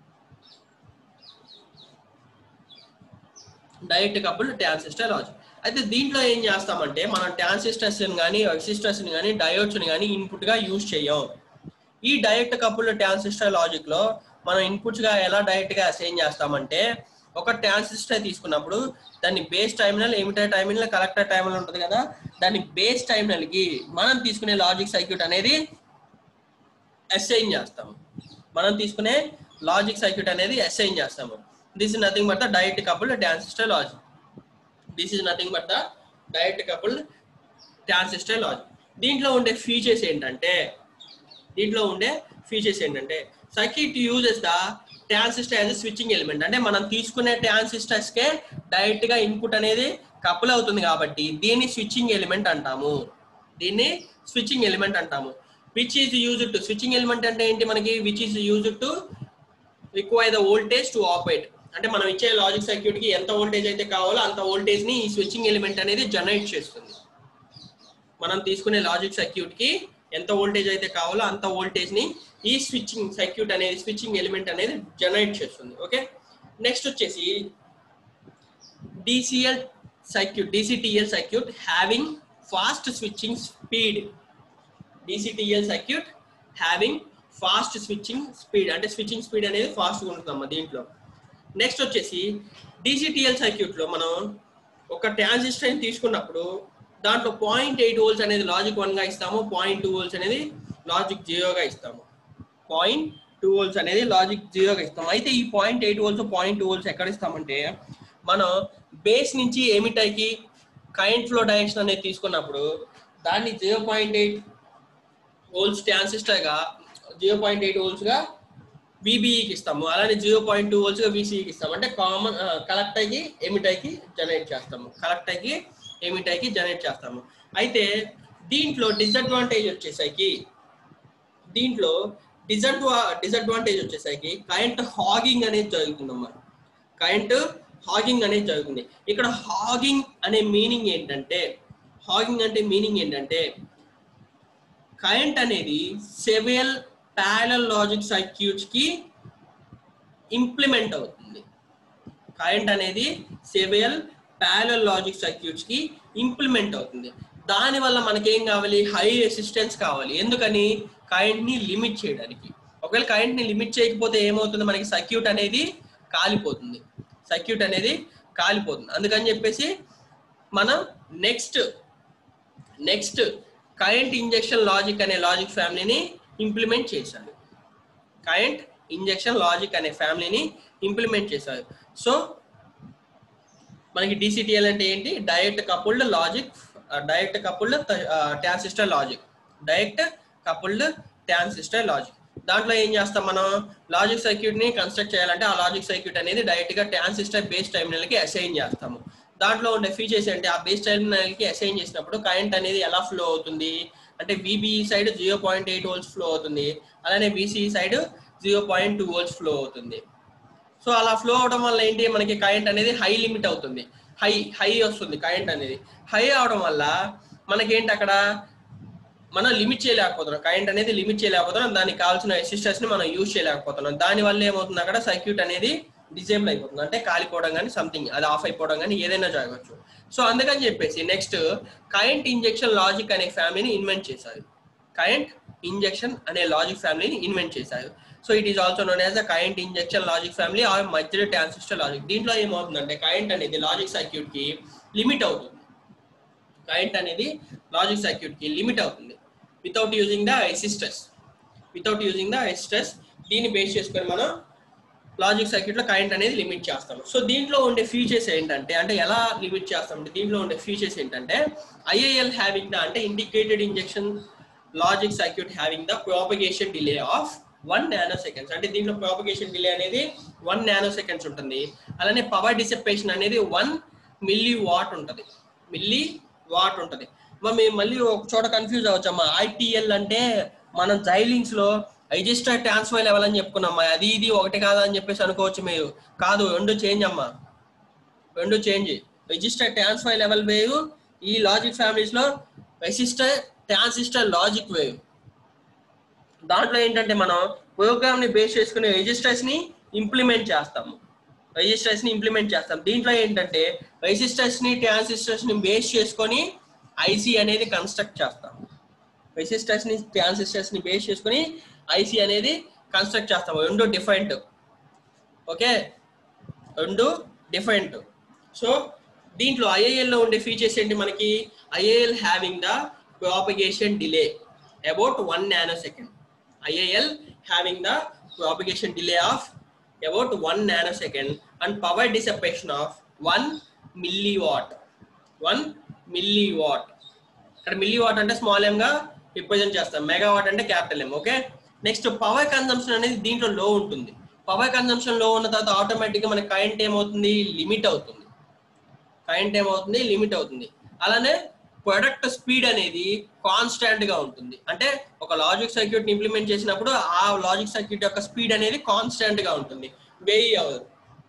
Direct couple transistor logic అయితే దీంట్లో ఏం చేస్తామంటే మనం transistors కానీ resistors కానీ diodes కానీ input గా use చేయం ఈ డైరెక్ట్ కపుల్ ట్రాన్సిస్టర్ లాజిక్ లో మనం ఇన్పుట్స్ గా ఎలా డైరెక్ట్ గా అసైన్ చేస్తామంటే ఒక ట్రాన్సిస్టర్ తీసుకున్నప్పుడు దాన్ని base terminal emitter terminal collector terminal ఉంటుంది కదా దాన్ని బేస్ టైమినల్ కి మనం తీసుకునే లాజిక్ సర్క్యూట్ అనేది అసైన్ చేస్తాము మనం తీసుకునే లాజిక్ సర్క్యూట్ అనేది అసైన్ చేస్తాము this is nothing but the direct coupled transistor logic this is nothing but the direct coupled transistor logic దీంట్లో ఉండే ఫీచర్స్ ఏంటంటే దీంట్లో ఉండే ఫీచర్స్ ఏంటంటే circuit uses the transistor as switching element అంటే మనం తీసుకునే ట్రాన్సిస్టర్స్ కే డైరెక్ట్ గా ఇన్పుట్ అనేది కపుల్ అవుతుంది కాబట్టి దీన్ని స్విచ్చింగ్ ఎలిమెంట్ అంటాము దీన్ని స్విచ్చింగ్ ఎలిమెంట్ అంటాము which is use to switching element అంటే ఏంటి మనకి which is use to require the voltage to operate అంటే మనం ఇచ్చే లాజిక్ సర్క్యూట్ కి ఎంత వోల్టేజ్ అయితే కావాలో అంత వోల్టేజ్ ని ఈ స్విచ్చింగ్ ఎలిమెంట్ అనేది జనరేట్ చేస్తుంది మనం తీసుకునే లాజిక్ సర్క్యూట్ కి ఎంత వోల్టేజ్ అయితే కావాలో అంత వోల్టేజ్ ని ఈ స్విచ్చింగ్ సర్క్యూట్ అనేది స్విచ్చింగ్ ఎలిమెంట్ అనేది జనరేట్ చేస్తుంది ఓకే నెక్స్ట్ వచ్చేసి DCL circuit DCTL circuit having fast switching speed DCTL circuit having fast switching speed అంటే స్విచ్చింగ్ స్పీడ్ అనేది ఫాస్ట్గా ఉంటుందమ్మా దీంట్లో నెక్స్ట్ వచ్చేసి డిసిటిఎల్ సర్క్యూట్లో మనం ఒక ట్రాన్సిస్టర్ తీసుకున్నప్పుడు దాంట్లో పాయింట్ ఎయిట్ వోల్స్ అనేది లాజిక్ వన్ గా ఇస్తాము పాయింట్ టూ వోల్స్ అనేది లాజిక్ జీరోగా ఇస్తాము పాయింట్ టూ వోల్స్ అనేది లాజిక్ జీరోగా ఇస్తాము అయితే ఈ point eight volts point two volts ఎక్కడ ఇస్తామంటే మనం బేస్ నుంచి ఏమిటైకి కరెంట్ ఫ్లో డైరెక్షన్ అనేది తీసుకున్నప్పుడు దాన్ని zero point eight volts transistor గా జీరో పాయింట్ ఎయిట్ వోల్స్ గా విబిఈకి ఇస్తాము అలానే జీరో పాయింట్ టూ వోల్స్ గా విసిఈకి ఇస్తాము అంటే కామన్ కలెక్ట్ అయ్యి ఎమిటైకి జనరేట్ చేస్తాము కలెక్ట్ అయ్యి ఎమిటైకి జనరేట్ చేస్తాము అయితే దీంట్లో డిసడ్వాంటేజ్ వచ్చేసరికి దీంట్లో డిసడ్వా డిసడ్వాంటేజ్ వచ్చేసరికి కరెంట్ హాగింగ్ అనేది జరుగుతుందమ్మా కరెంట్ హాగింగ్ అనేది జరుగుతుంది ఇక్కడ హాగింగ్ అనే మీనింగ్ ఏంటంటే హాగింగ్ అంటే మీనింగ్ ఏంటంటే కరెంట్ అనేది సెవెల్ ప్యారల్ లాజిక్ సర్క్యూట్స్ కి ఇంప్లిమెంట్ అవుతుంది కరెంట్ అనేది సెవెల్ ప్యారల్ లాజిక్ సర్క్యూట్స్ కి ఇంప్లిమెంట్ అవుతుంది దాని వల్ల మనకేం కావాలి హై రెసిస్టెన్స్ కావాలి ఎందుకని కరెంట్ ని లిమిట్ చేయడానికి ఒకవేళ కరెంట్ ని లిమిట్ చేయకపోతే ఏమవుతుంది మనకి సర్క్యూట్ అనేది కాలిపోతుంది సర్క్యూట్ అనేది కాలిపోతుంది అందుకని చెప్పేసి మనం next next current injection logic అనే లాజిక్ ఫ్యామిలీని ఇంప్లిమెంట్ చేశారు కరెంట్ ఇంజెక్షన్ లాజిక్ అనే ఫ్యామిలీని ఇంప్లిమెంట్ చేశారు సో మనకి డిసిటిఎల్ అంటే ఏంటి direct coupled logic direct coupled transistor logic direct coupled transistor logic దాంట్లో ఏం చేస్తాం మనం లాజిక్ సర్క్యూట్ ని కన్స్ట్రక్ట్ చేయాలంటే ఆ లాజిక్ సర్క్యూట్ అనేది డైరెక్ట్ గా ట్రాన్సిస్టర్ బేస్ టెర్మినల్ కి అసైన్ చేస్తాము దాంట్లో ఉండే ఫీచర్స్ ఏంటి ఆ బేస్ టెర్మినల్ కి అసైన్ చేసినప్పుడు కరెంట్ అనేది ఎలా ఫ్లో అవుతుంది అంటే VBE side zero point eight volts flow అవుతుంది అలానే VCE side zero point two volts flow అవుతుంది సో అలా ఫ్లో అవడం వల్ల ఏంటి మనకి కరెంట్ అనేది హై లిమిట్ అవుతుంది హై హై వస్తుంది కరెంట్ అనేది హై అవడం వల్ల మనకేంటి అక్కడ మనం లిమిట్ చేయలేకపోతున్నాం కరెంట్ అనేది లిమిట్ చేయలేకపోతున్నాం దానికి కావాల్సిన రెసిస్టర్స్ ని మనం యూజ్ చేయలేకపోతున్నాం దాని వల్ల ఏమవుతుంది అక్కడ సర్క్యూట్ అనేది డిజేబుల్ అయిపోతుంది అంటే కాలిపోవడం కానీ సంథింగ్ అది ఆఫ్ అయిపోవడం కానీ ఏదైనా జరగవచ్చు సో అందుకని చెప్పేసి నెక్స్ట్ కరెంట్ ఇంజెక్షన్ లాజిక్ అనే ఫ్యామిలీని ఇన్వెంట్ చేశారు కరెంట్ ఇంజెక్షన్ అనే లాజిక్ ఫ్యామిలీని ఇన్వెంట్ చేశారు so it is also known as the current injection logic family or మధ్య ట్రాన్సిస్టర్ లాజిక్ దీంట్లో ఏమవుతుందంటే కరెంట్ అనేది లాజిక్ సర్క్యూట్ కి లిమిట్ అవుతుంది కరెంట్ అనేది లాజిక్ సర్క్యూట్ కి లిమిట్ అవుతుంది without using the resistors without using the resistors దీన్ని బేస్ చేసుకొని మనం లాజిక్ సర్క్యూట్ లో కరెంట్ అనేది లిమిట్ చేస్తాము సో దీంట్లో ఉండే ఫీచర్స్ ఏంటంటే అంటే ఎలా లిమిట్ చేస్తామంటే దీంట్లో ఉండే ఫీచర్స్ ఏంటంటే ఐఏఎల్ హ్యావింగ్ ద అంటే indicated injection logic circuit having the propagation delay of one nanoseconds అంటే దీంట్లో ప్రాపగేషన్ డిలే అనేది వన్ నానో సెకండ్స్ ఉంటుంది అలానే పవర్ డిసెపేషన్ అనేది వన్ మిల్లీ వాట్ ఉంటుంది మిల్లీ వాట్ ఉంటుంది మరి మేము మళ్ళీ ఒక చోట కన్ఫ్యూజ్ అవ్వచ్చమ్మా ఐటీఎల్ అంటే మనం జైలింగ్స్ లో రిజిస్టర్ ట్రాన్స్ఫర్ లెవెల్ అని చెప్పుకున్నామ్మా అది ఇది ఒకటి కాదా అని చెప్పేసి అనుకోవచ్చు మీరు కాదు రెండు చేంజ్ అమ్మా రెండు చేంజ్ రిజిస్టర్ ట్రాన్స్ఫర్ లెవెల్ వేవ్ ఈ లాజిక్ ఫ్యామిలీస్ లో రెసిస్టర్ ట్రాన్సిస్టర్ లాజిక్ వేవ్ దాంట్లో ఏంటంటే మనం ప్రోగ్రామ్ ని బేస్ చేసుకుని రిజిస్టర్స్ ని ఇంప్లిమెంట్ చేస్తాము రిజిస్టర్స్ ని ఇంప్లిమెంట్ చేస్తాం దీంట్లో ఏంటంటే రెసిస్టర్స్ ని ట్రాన్సిస్టర్స్ ని బేస్ చేసుకొని ఐసి అనేది కన్స్ట్రక్ట్ చేస్తాం రెసిస్టర్స్ ని ట్రాన్సిస్టర్స్ ని బేస్ చేసుకొని ఐసి అనేది కన్స్ట్రక్ట్ చేస్తాం రెండు డిఫరెంట్ ఓకే రెండు డిఫరెంట్ సో దీంట్లో ఐఏఎల్ లో ఉండే ఫీచర్స్ ఏంటి మనకి IAL having the propagation delay about one nanosecond IAL having the propagation delay of about one nanosecond and power dissipation of one milliwatt one milliwatt ఇక్కడ milliwatt అంటే small M గా represent చేస్తాం megawatt అంటే capital M okay next power consumption అనేది దీంట్లో లో ఉంటుంది power consumption లో ఉన్న తర్వాత ఆటోమేటిక్ గా మన కరెంట్ ఏమవుతుంది లిమిట్ అవుతుంది కరెంట్ ఏమవుతుంది లిమిట్ అవుతుంది అలానే ప్రొడక్ట్ స్పీడ్ అనేది కాన్స్టాంట్ గా ఉంటుంది అంటే ఒక లాజిక్ సర్క్యూట్ ఇంప్లిమెంట్ చేసినప్పుడు ఆ లాజిక్ సర్క్యూట్ యొక్క స్పీడ్ అనేది కాన్స్టాంట్ గా ఉంటుంది వేయి అవ్వదు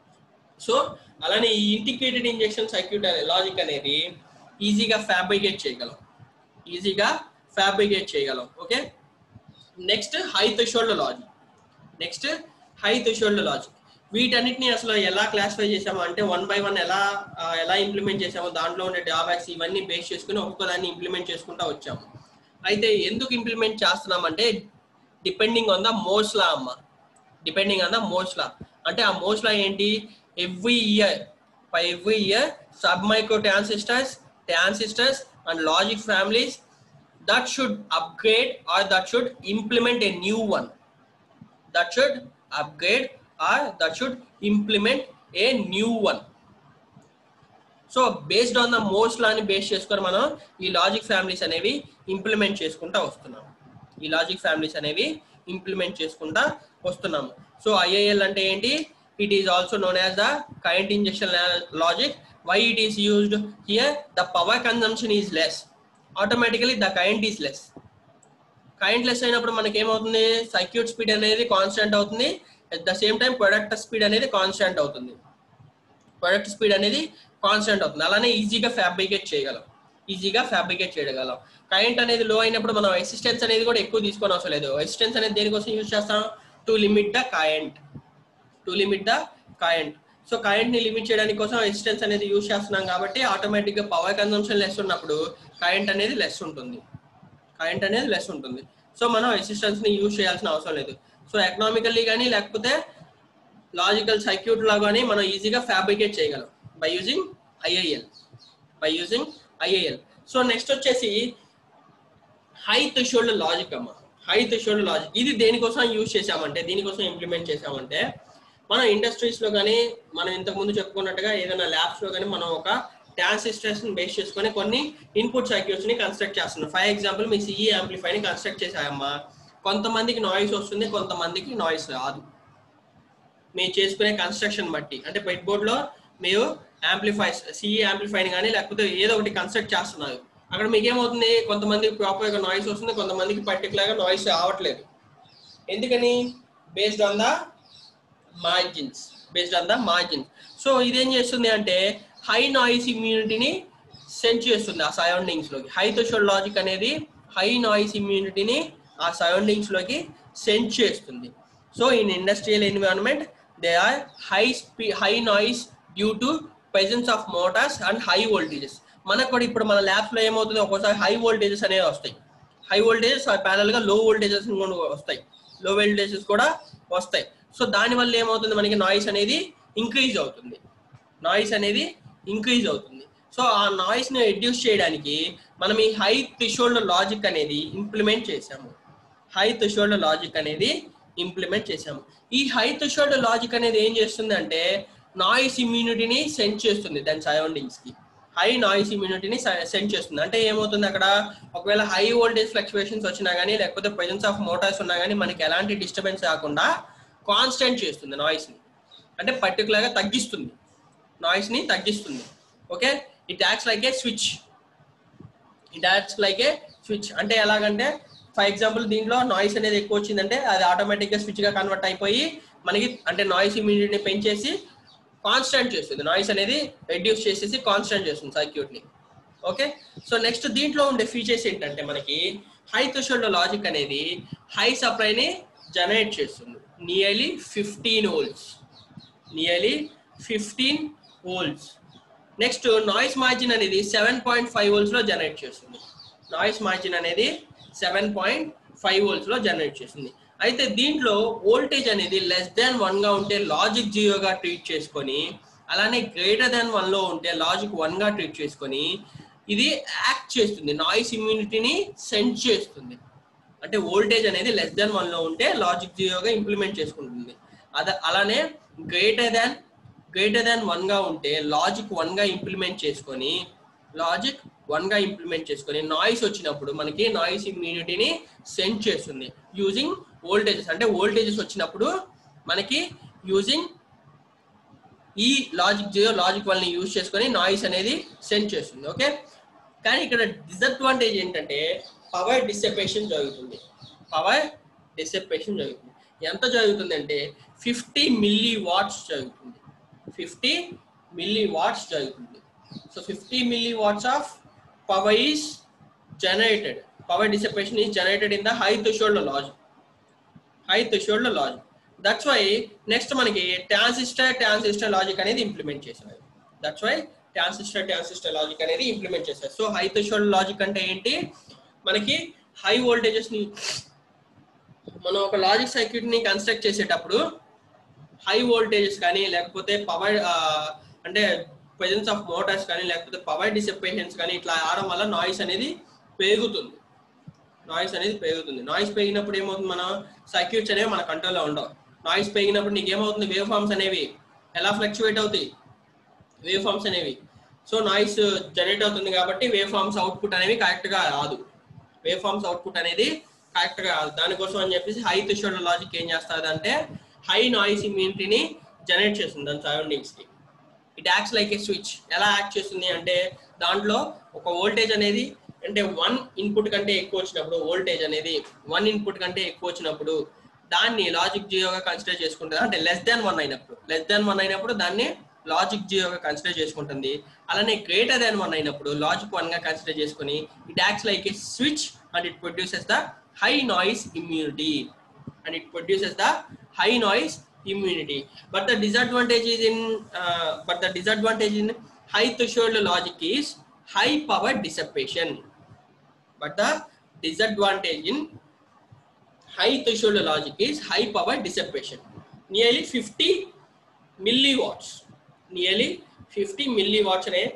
సో అలానే ఈ ఇంటిగ్రేటెడ్ ఇంజెక్షన్ సర్క్యూట్ అనే లాజిక్ అనేది ఈజీగా ఫ్యాబ్రికేట్ చేయగలం ఈజీగా ఫ్యాబ్రికేట్ చేయగలం okay next high threshold logic next high threshold logic వీటన్నిటిని అసలు ఎలా క్లాసిఫై చేసాము అంటే వన్ బై వన్ ఎలా ఆ, ఎలా ఇంప్లిమెంట్ చేసామో దాంట్లో ఉండే డ్రాబ్యాక్స్ ఇవన్నీ బేస్ చేసుకుని ఒక్కొక్క దాన్ని ఇంప్లిమెంట్ చేసుకుంటూ వచ్చాము అయితే ఎందుకు ఇంప్లిమెంట్ చేస్తున్నామంటే డిపెండింగ్ ఆన్ ద మోస్ట్ లా అమ్మ డిపెండింగ్ ఆన్ ద మోస్ట్ లా అంటే ఆ మోస్ట్ లా ఏంటి every year by every year sub micro transistors transistors and logic families that should upgrade or that should implement a new one that should upgrade or that should implement a new one so based on the మోస్ట్ లాని base చేసుకొని మనం ఈ logic families అనేవి implement చేసుకుంటా వస్తున్నాం ఈ logic families అనేవి ఇంప్లిమెంట్ చేసుకుంటా వస్తున్నాము సో ఐఏఎల్ అంటే ఏంటి it is also known as the current injection logic why it is used here the power consumption is less automatically the current is less current less అయినప్పుడు మనకి ఏమవుతుంది circuit speed అనేది constant అవుతుంది at the same time product speed అనేది constant అవుతుంది product speed అనేది constant అవుతుంది అలానే ఈజీగా ఫ్యాబ్రికేట్ చేయగలం ఈజీగా ఫ్యాబ్రికేట్ చేయగలం కరెంట్ అనేది లో అయినప్పుడు మనం రెసిస్టెన్స్ అనేది కూడా ఎక్కువ తీసుకొని అవసరం లేదు రెసిస్టెన్స్ అనేది దేనికోసం యూజ్ చేస్తాం to limit the current to limit the current so current ని లిమిట్ చేయడానికి కోసం రెసిస్టెన్స్ అనేది యూజ్ చేస్తున్నాం కాబట్టి ఆటోమేటిక్ గా పవర్ కన్సంప్షన్ లెస్ ఉన్నప్పుడు కరెంట్ అనేది లెస్ ఉంటుంది కరెంట్ అనేది లెస్ ఉంటుంది సో మనం రెసిస్టెన్స్ ని యూజ్ చేయాల్సిన అవసరం లేదు సో ఎకనామికల్లీ కానీ లేకపోతే లాజికల్ సర్క్యూట్ లా కానీ మనం ఈజీగా ఫ్యాబ్రికేట్ చేయగలం by using IIL by using IIL so next వచ్చేసి హై థ్రెషోల్డ్ లాజిక్ అమ్మ హై థ్రెషోల్డ్ లాజిక్ ఇది దేనికోసం యూజ్ చేసామంటే దీనికోసం ఇంప్లిమెంట్ చేసామంటే మనం ఇండస్ట్రీస్ లో కానీ మనం ఇంతకు ముందు చెప్పుకున్నట్టుగా ఏదైనా ల్యాబ్స్ లో కానీ మనం ఒక ట్రాన్సిస్టర్స్ ని బేస్ చేసుకొని కొన్ని ఇన్పుట్ సర్క్యూట్స్ ని కన్స్ట్రక్ట్ చేస్తున్నాం ఫర్ ఎగ్జాంపుల్ మీ సిఈ యాంప్లిఫై ని కన్స్ట్రక్ట్ చేసామమ్మా కొంతమందికి నాయిస్ వస్తుంది కొంతమందికి నాయిస్ రాదు మీరు చేసుకునే కన్స్ట్రక్షన్ బట్టి అంటే బెడ్ బోర్డ్ లో మీరు యాంప్లిఫైస్ సిఈ యాంప్లిఫైని కానీ లేకపోతే ఏదో ఒకటి కన్స్ట్రక్ట్ చేస్తున్నారు అక్కడ మీకు ఏమవుతుంది కొంతమందికి ప్రాపర్ గా నాయిస్ వస్తుంది కొంతమందికి పర్టికులర్ గా నాయిస్ రావట్లేదు ఎందుకని based on the margins based on the margins so ఇదేం చేస్తుంది అంటే హై నాయిస్ ఇమ్యూనిటీని సెండ్ చేస్తుంది ఆ సరౌండింగ్స్ లోకి హై థ్రెషోల్డ్ లాజిక్ అనేది హై నాయిస్ ఇమ్యూనిటీని ఆ సరౌండింగ్స్ లోకి సెండ్ చేస్తుంది so in industrial environment they are high స్పీ high noise due to presence of motors and high voltages మనకు కూడా ఇప్పుడు మన ల్యాబ్స్ లో ఏమవుతుంది ఒక్కోసారి హై వోల్టేజెస్ అనేవి వస్తాయి హై వోల్టేజెస్ ప్యానల్ గా లో వోల్టేజెస్ కూడా వస్తాయి లో వోల్టేజెస్ కూడా వస్తాయి సో దాని వల్ల ఏమవుతుంది మనకి నాయిస్ అనేది ఇంక్రీజ్ అవుతుంది నాయిస్ అనేది ఇంక్రీజ్ అవుతుంది సో ఆ నాయిస్ ని రెడ్యూస్ చేయడానికి మనం ఈ హై థ్రెషోల్డ్ లాజిక్ అనేది ఇంప్లిమెంట్ చేసాము హై థ్రెషోల్డ్ లాజిక్ అనేది ఇంప్లిమెంట్ చేసాము ఈ హై థ్రెషోల్డ్ లాజిక్ అనేది ఏం చేస్తుంది అంటే నాయిస్ ఇమ్యూనిటీని సెండ్ చేస్తుంది దాని సరౌండింగ్స్ కి హై నాయిస్ ఇమ్యూనిటీని సెండ్ చేస్తుంది అంటే ఏమవుతుంది అక్కడ ఒకవేళ హై వోల్టేజ్ ఫ్లక్చువేషన్స్ వచ్చినా కానీ లేకపోతే ప్రెజెన్స్ ఆఫ్ మోటార్స్ ఉన్నా కానీ మనకి ఎలాంటి డిస్టర్బెన్స్ రాకుండా కాన్స్టెంట్ చేస్తుంది నాయిస్ ని అంటే పర్టికులర్ గా తగ్గిస్తుంది నాయిస్ ని తగ్గిస్తుంది okay it acts like a switch it acts like a switch అంటే ఎలాగంటే ఫర్ ఎగ్జాంపుల్ దీంట్లో నాయిస్ అనేది ఎక్కువ వచ్చిందంటే అది ఆటోమేటిక్ గా స్విచ్ గా కన్వర్ట్ అయిపోయి మనకి అంటే నాయిస్ ఇమ్యూనిటీని పెంచేసి కాన్స్టెంట్ చేస్తుంది నాయిస్ అనేది రెడ్యూస్ చేసేసి కాన్స్టెంట్ చేస్తుంది సర్క్యూట్ ని ఓకే సో నెక్స్ట్ దీంట్లో ఉండే ఫీచర్స్ ఏంటంటే మనకి హై థ్రెషోల్డ్ లాజిక్ అనేది హై సప్లైని జనరేట్ చేస్తుంది nearly fifteen volts nearly fifteen volts next noise margin అనేది సెవెన్ పాయింట్ ఫైవ్ వోల్ట్స్ లో జనరేట్ చేస్తుంది నాయిస్ మార్జిన్ అనేది సెవెన్ పాయింట్ ఫైవ్ వోల్ట్స్ లో జనరేట్ చేస్తుంది అయితే దీంట్లో వోల్టేజ్ అనేది లెస్ దాన్ వన్ గా ఉంటే లాజిక్ జీరోగా ట్రీట్ చేసుకొని అలానే గ్రేటర్ దాన్ వన్ లో ఉంటే లాజిక్ వన్ గా ట్రీట్ చేసుకొని ఇది యాక్ట్ చేస్తుంది నాయిస్ ఇమ్యూనిటీని సెండ్ చేస్తుంది అంటే వోల్టేజ్ అనేది లెస్ దాన్ వన్ లో ఉంటే లాజిక్ జీరోగా ఇంప్లిమెంట్ చేసుకుంటుంది అద అలానే greater than greater than one గా ఉంటే లాజిక్ వన్ గా ఇంప్లిమెంట్ చేసుకొని లాజిక్ వన్ గా ఇంప్లిమెంట్ చేసుకొని నాయిస్ వచ్చినప్పుడు మనకి నాయిస్ ఇమ్యూనిటీని సెండ్ చేస్తుంది యూజింగ్ వోల్టేజెస్ అంటే వోల్టేజెస్ వచ్చినప్పుడు మనకి యూజింగ్ ఈ లాజిక్ జీరో లాజిక్ వన్ ని యూజ్ చేసుకొని నాయిస్ అనేది సెండ్ చేస్తుంది ఓకే కానీ ఇక్కడ డిసడ్వాంటేజ్ ఏంటంటే పవర్ డిసెపేషన్ జరుగుతుంది పవర్ డిసెపేషన్ జరుగుతుంది ఎంత జరుగుతుంది అంటే ఫిఫ్టీ మిల్లీ వాట్స్ జరుగుతుంది ఫిఫ్టీ మిల్లీ వాట్స్ జరుగుతుంది so fifty milliwatts of power is generated power dissipation is generated in the high threshold logic high threshold logic that's why next మనకి transistor transistor logic అనేది implement చేశారు that's why transistor transistor logic అనేది implement చేశారు so high threshold logic అంటే ఏంటి మనకి high voltages ని మనం ఒక లాజిక్ సర్క్యూట్ ని కన్స్ట్రక్ట్ చేసేటప్పుడు హై వోల్టేజెస్ కానీ లేకపోతే పవర్ అంటే ప్రెజెన్స్ ఆఫ్ మోటార్స్ కానీ లేకపోతే పవర్ డిసెపేషన్స్ కానీ ఇట్లా ఆడడం వల్ల నాయిస్ అనేది పెరుగుతుంది నాయిస్ అనేది పెరుగుతుంది నాయిస్ పెరిగినప్పుడు ఏమవుతుంది మన సర్క్యూట్స్ అనేవి మన కంట్రోల్లో ఉండవు నాయిస్ పెరిగినప్పుడు నీకు ఏమవుతుంది వేవ్ ఫార్మ్స్ అనేవి ఎలా ఫ్లక్చువేట్ అవుతాయి వేవ్ ఫార్మ్స్ అనేవి సో నాయిస్ జనరేట్ అవుతుంది కాబట్టి వేవ్ ఫార్మ్స్ అవుట్పుట్ అనేవి కరెక్ట్ గా రాదు వేవ్ ఫార్మ్స్ అవుట్పుట్ అనేది కరెక్ట్ గా రాదు దానికోసం అని చెప్పేసి హై థ్రెషోల్డ్ లాజిక్ ఏం చేస్తుంది అంటే హై నాయిస్ ఇమ్యూనిటీని జనరేట్ చేస్తుంది దాని సరౌండింగ్స్ కి it acts like a switch ఎలా యాక్ట్ చేస్తుంది అంటే దాంట్లో ఒక వోల్టేజ్ అనేది అంటే వన్ ఇన్పుట్ కంటే ఎక్కువ వచ్చినప్పుడు వోల్టేజ్ అనేది వన్ ఇన్పుట్ కంటే ఎక్కువ వచ్చినప్పుడు దాన్ని లాజిక్ జీరోగా కన్సిడర్ చేసుకుంటుంది అంటే లెస్ దాన్ వన్ అయినప్పుడు లెస్ దాన్ వన్ అయినప్పుడు దాన్ని లాజిక్ జీరోగా కన్సిడర్ చేసుకుంటుంది అలానే గ్రేటర్ దాన్ వన్ అయినప్పుడు లాజిక్ వన్ గా కన్సిడర్ చేసుకుని it acts like a switch and it produces the high noise immunity and it produces the high noise immunity but the disadvantage is in uh, but the disadvantage in high threshold logic is high power dissipation but the disadvantage in high threshold logic is high power dissipation nearly 50 milliwatts nearly 50 milliwatts అనే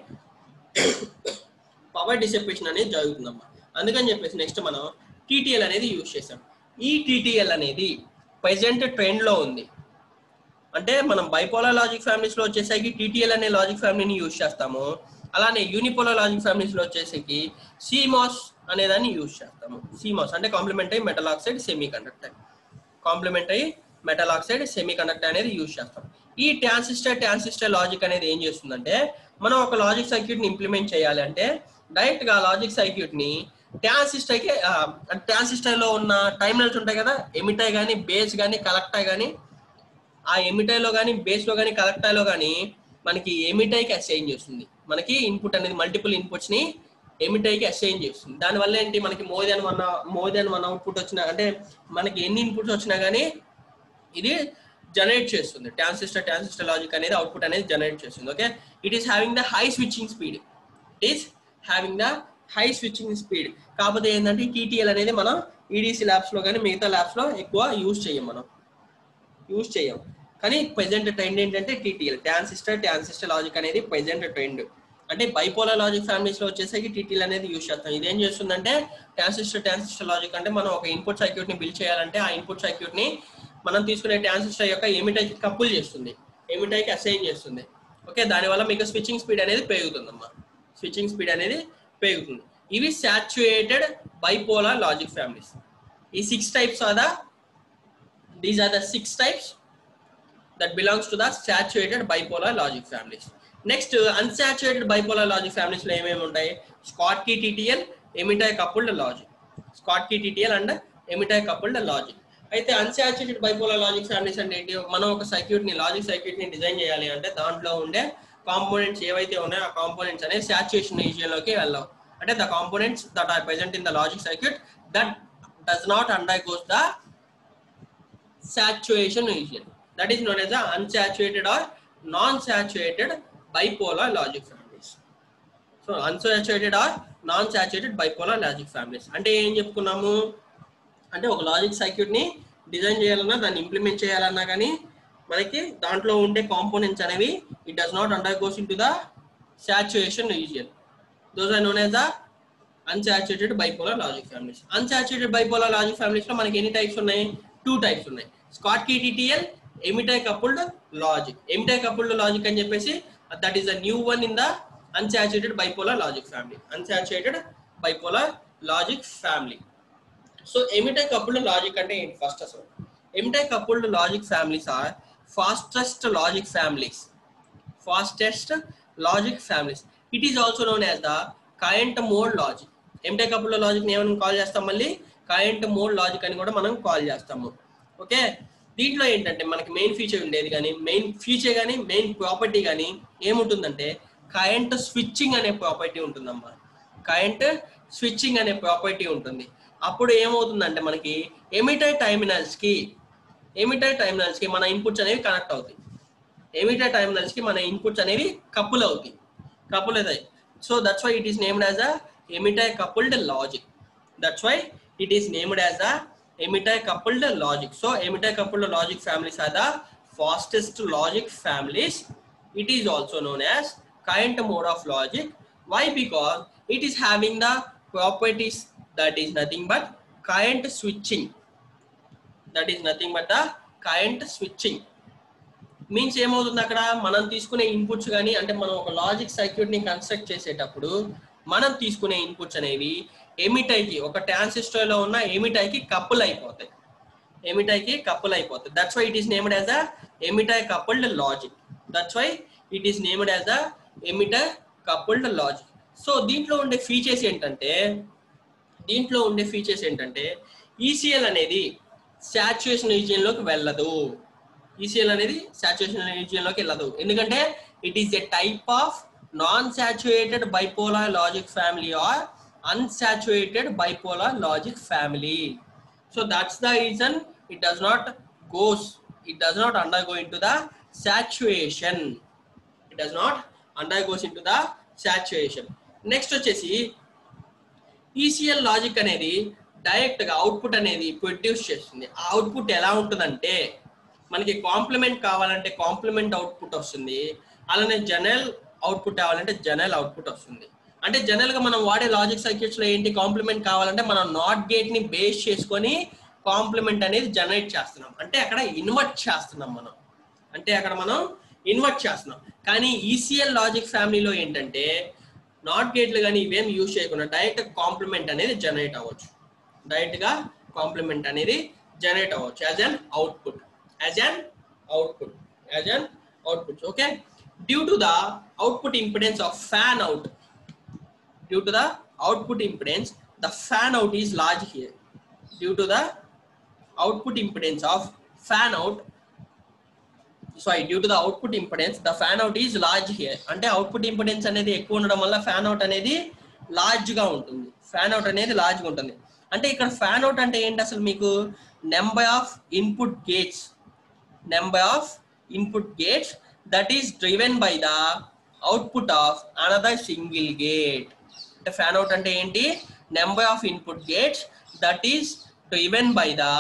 power dissipation అనేది జరుగుతుందమ్మా అందుకని చెప్పేసి next మనం TTL అనేది use చేసాం ఈ TTL అనేది ప్రెసెంట్ ట్రెండ్ లో ఉంది అంటే మనం బైపోలర్ లాజిక్ ఫ్యామిలీస్ లో వచ్చేసరికి టీటీఎల్ అనే లాజిక్ ఫ్యామిలీని యూజ్ చేస్తాము అలానే యూనిపోలర్ లాజిక్ ఫ్యామిలీస్ లో వచ్చేసరికి సిమాస్ అనేదాన్ని యూజ్ చేస్తాము సిమాస్ అంటే complementary metal oxide semiconductor complementary metal oxide semiconductor అనేది యూజ్ చేస్తాం ఈ ట్రాన్సిస్టర్ ట్రాన్సిస్టర్ లాజిక్ అనేది ఏం చేస్తుందంటే మనం ఒక లాజిక్ సర్క్యూట్ ని ఇంప్లిమెంట్ చేయాలి అంటే డైరెక్ట్ గా లాజిక్ సర్క్యూట్ ని ట్రాన్సిస్టర్ కి ట్రాన్సిస్టర్ లో ఉన్న టైమినల్స్ ఉంటాయి కదా ఎమిటర్ కానీ బేస్ కానీ కలెక్టర్ కానీ ఆ ఎమిటర్ లో కానీ బేస్ లో కానీ కలెక్టర్ లో కానీ మనకి ఎమిటర్ కి అసైన్ చేస్తుంది మనకి ఇన్పుట్ అనేది మల్టిపుల్ ఇన్పుట్స్ ని ఎమిటర్ కి అసైన్ చేస్తుంది దానివల్ల ఏంటి మనకి more than one more than one output వచ్చినా అంటే మనకి ఎన్ని ఇన్పుట్స్ వచ్చినా కానీ ఇది జనరేట్ చేస్తుంది ట్రాన్సిస్టర్ ట్రాన్సిస్టర్ లాజిక్ అనేది అవుట్పుట్ అనేది జనరేట్ చేస్తుంది okay it is having the high switching speed it is having the high switching speed కాకపోతే ఏంటంటే టీటీఎల్ అనేది మనం ఈడీసీ ల్యాబ్స్ లో కానీ మిగతా ల్యాబ్స్ లో ఎక్కువ యూజ్ చేయం మనం యూజ్ చేయం కానీ ప్రెసెంట్ ట్రెండ్ ఏంటంటే టీటీఎల్ ట్రాన్సిస్టర్ ట్రాన్సిస్టర్ లాజిక్ అనేది ప్రెసెంట్ ట్రెండ్ అంటే బైపోలర్ లాజిక్ ఫ్యామిలీస్ లో వచ్చేసరికి టీటీఎల్ అనేది యూజ్ చేస్తాం ఇదేం చేస్తుందంటే ట్రాన్సిస్టర్ ట్రాన్సిస్టర్ లాజిక్ అంటే మనం ఒక ఇన్పుట్ సర్క్యూట్ ని బిల్డ్ చేయాలంటే ఆ ఇన్పుట్ సర్క్యూట్ ని మనం తీసుకునే ట్రాన్సిస్టర్ యొక్క ఎమిటైకి కపుల్ చేస్తుంది ఎమిటైకి అసైన్ చేస్తుంది ఓకే దానివల్ల మీకు స్విచ్చింగ్ స్పీడ్ అనేది పెరుగుతుందమ్మా స్విచ్చింగ్ స్పీడ్ అనేది పెరుగుతుంది ఇవి సాచుయేటెడ్ బైపోలార్ లాజిక్ ఫ్యామిలీస్ ఈ six types are the these are the six types that belongs to the saturated bipolar logic families. Next unsaturated bipolar logic families లో ఏమేమి ఉంటాయి Schottky TTL emitter coupled logic Schottky TTL and emitter coupled logic అయితే unsaturated bipolar logic families అంటే ఏంటి మనం ఒక circuit ని logic circuit ని డిజైన్ చేయాలి అంటే దాంట్లో ఉండే కాంపోనెంట్స్ ఏవైతే ఉన్నాయో ఆ కాంపోనెంట్స్ అనేది సాచురేషన్ రీజియన్ లోకి వెళ్ళాం అంటే the components that are present in the logic circuit that does not undergoes the saturation region. That is known as the unsaturated or non-saturated bipolar logic families. So unsaturated or non-saturated bipolar logic families. అంటే ఏం చెప్పుకున్నాము అంటే ఒక logic circuit ని design చేయాలన్నా దాన్ని implement చేయాలన్నా కానీ మనకి దాంట్లో ఉండే కాంపోనెంట్స్ అనేవి it does not undergoes into the saturation region those are known as the unsaturated bipolar logic families unsaturated bipolar logic families లో మనకి ఎన్ని టైప్స్ ఉన్నాయి టూ టైప్స్ ఉన్నాయి Schottky TTL emitter coupled logic emitter coupled logic అని చెప్పేసి that is the new one in the unsaturated bipolar logic family unsaturated bipolar logic family so emitter coupled logic అంటే ఏంటి first అసలు emitter coupled logic families are fastest logic families fastest logic families it is also known as the current mode logic emitter couple logic ఏమని call చేస్తాం మళ్ళీ current mode logic అని కూడా మనం call చేస్తాము ఓకే దీంట్లో ఏంటంటే మనకి మెయిన్ ఫీచర్ ఉండేది కానీ మెయిన్ ఫీచర్ కానీ మెయిన్ ప్రాపర్టీ కానీ ఏముంటుందంటే కరెంట్ స్విచ్చింగ్ అనే ప్రాపర్టీ ఉంటుందమ్మా కరెంట్ స్విచ్చింగ్ అనే ప్రాపర్టీ ఉంటుంది అప్పుడు ఏమవుతుందంటే మనకి ఎమిటర్ టైమినల్స్ కి ఎమిటర్ టైమినల్స్ కి మన ఇన్పుట్స్ అనేవి కనెక్ట్ అవుతాయి ఎమిటర్ టైమినల్స్ కి మన ఇన్పుట్స్ అనేవి కపుల్ అవుతాయి కపుల్ అవుతాయి so that's why it is named as a emitter coupled logic that's why it is named as a emitter coupled logic so emitter coupled logic families are the fastest logic families it is also known as current mode of logic why because it is having the properties that is nothing but current switching that is nothing but the current switching means ఏమవుతుంది అక్కడ మనం తీసుకునే inputs కానీ అంటే మనం ఒక logic circuit ని construct చేసేటప్పుడు మనం తీసుకునే ఇన్పుట్స్ అనేవి ఎమిటైకి ఒక ట్రాన్సిస్టర్ లో ఉన్న ఎమిటైకి కప్పుల్ అయిపోతాయి ఎమిటైకి కపుల్ అయిపోతుంది that's why it is named as a emitter coupled logic that's why it is named as a emitter coupled logic so దీంట్లో ఉండే ఫీచర్స్ ఏంటంటే దీంట్లో ఉండే ఫీచర్స్ ఏంటంటే ఈసీఎల్ అనేది సాచురేషన్ రీజియన్ లోకి వెళ్ళదు ఈసీఎల్ అనేది సాచురేషన్ రీజియన్ లోకి వెళ్ళదు ఎందుకంటే it is a type of non saturated bipolar logic family or unsaturated bipolar logic family so that's the reason it does not goes it does not undergo into the saturation it does not undergoes into the saturation next వచ్చేసి ECL logic అనేది direct గా output అనేది produce చేస్తుంది ఆ output ఎలా ఉంటుందంటే మనకి complement కావాలంటే కాంప్లిమెంట్ అవుట్పుట్ వస్తుంది అలానే జనరల్ అవుట్పుట్ కావాలంటే జనరల్ అవుట్పుట్ వస్తుంది అంటే జనరల్ గా మనం వాడే లాజిక్ సర్క్యూట్స్ లో ఏంటి కాంప్లిమెంట్ కావాలంటే మనం నాట్ గేట్ ని బేస్ చేసుకొని కాంప్లిమెంట్ అనేది జనరేట్ చేస్తున్నాం అంటే అక్కడ ఇన్వర్ట్ చేస్తున్నాం మనం అంటే అక్కడ మనం ఇన్వర్ట్ చేస్తున్నాం కానీ ఈసీఎల్ లాజిక్ ఫ్యామిలీలో ఏంటంటే నాట్ గేట్లు కానీ ఇవేం యూజ్ చేయకుండా డైరెక్ట్ కాంప్లిమెంట్ అనేది జనరేట్ అవ్వచ్చు డైరెక్ట్ గా కాంప్లిమెంట్ అనేది జనరేట్ అవ్వచ్చు as an output as an output as an output okay due to the output impedance of fan out due to the output impedance the fan out is large here due to the output impedance of fan out sorry due to the output impedance the fan out is large here అంటే output impedance అనేది ఎక్కువ ఉండడం వల్ల fan out అనేది large గా ఉంటుంది fan out అనేది large గా ఉంటుంది అంటే ఇక్కడ ఫ్యాన్ అవుట్ అంటే ఏంటి అసలు మీకు number of input gates number of input gates that is driven by the output of another single gate అంటే ఫ్యాన్ అవుట్ అంటే ఏంటి number of input gates that is driven by the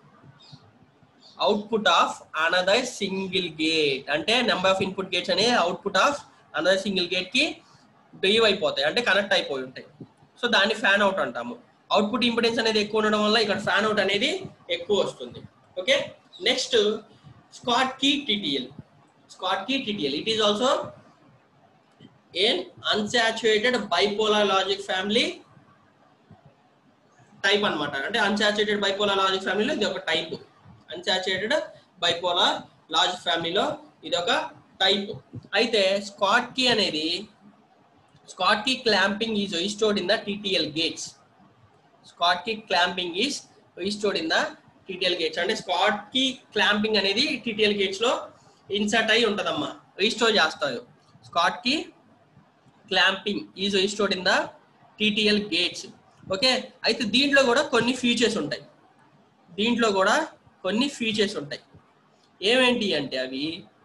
output of another single gate అంటే number of input gates అనే output of another single gate కి drive అయిపోతాయి అంటే connect అయిపోయి ఉంటాయి సో దాన్ని ఫ్యాన్ అవుట్ అంటాము అవుట్పుట్ ఇంపిడెన్స్ అనేది ఎక్కువ ఉండడం వల్ల ఇక్కడ ఫ్యాన్ అవుట్ అనేది ఎక్కువ వస్తుంది okay next Schottky TTL Schottky TTL it is also an unsaturated bipolar logic family type అన్నమాట అంటే అన్సాచురేటెడ్ బైపోలార్ లాజిక్ ఫ్యామిలీలో ఇది ఒక టైప్ అన్సాచురేటెడ్ బైపోలార్ లాజిక్ ఫ్యామిలీలో ఇది ఒక టైప్ అయితే స్కాట్ కీ అనేది Schottky clamping is restored in the TTL gates Schottky clamping is restored in the TTL gates అంటే స్కాట్ కీ క్లాంపింగ్ అనేది టీటీఎల్ గేట్స్ లో ఇన్సర్ట్ అయి ఉంటదమ్మా రిస్టోర్ చేస్తారు Schottky clamping is restored in the TTL gates okay అయితే దీంట్లో కూడా కొన్ని ఫీచర్స్ ఉంటాయి దీంట్లో కూడా కొన్ని ఫీచర్స్ ఉంటాయి ఏమేంటి అంటే అవి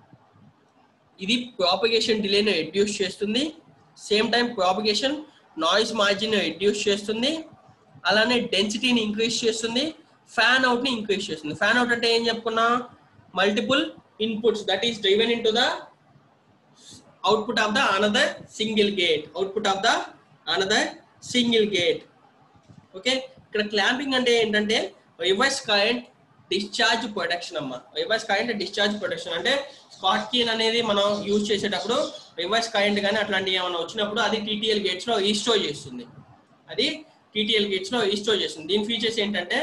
ఇది ప్రాపగేషన్ డిలేను రెడ్యూస్ చేస్తుంది same time propagation noise margin reduce చేస్తుంది అలానే డెన్సిటీని ఇంక్రీజ్ చేస్తుంది ఫ్యాన్ అవుట్ ని ఇంక్రీజ్ చేస్తుంది ఫ్యాన్ అవుట్ అంటే ఏం చెప్పుకున్నా multiple inputs that is driven into the output of the another single gate output of the another single gate okay ఇక్కడ క్లాంపింగ్ అంటే ఏంటంటే రివర్స్ కరెంట్ డిశ్చార్జ్ ప్రొటెక్షన్ అమ్మ reverse current discharge protection అంటే Schottky అనేది మనం use చేసేటప్పుడు reverse current కానీ అట్లాంటివి ఏమైనా వచ్చినప్పుడు అది టీటీఎల్ గేట్స్ లో రీస్టోర్ చేస్తుంది అది టీటీఎల్ గేట్స్ లో రీస్టోర్ చేస్తుంది దీని ఫీచర్స్ ఏంటంటే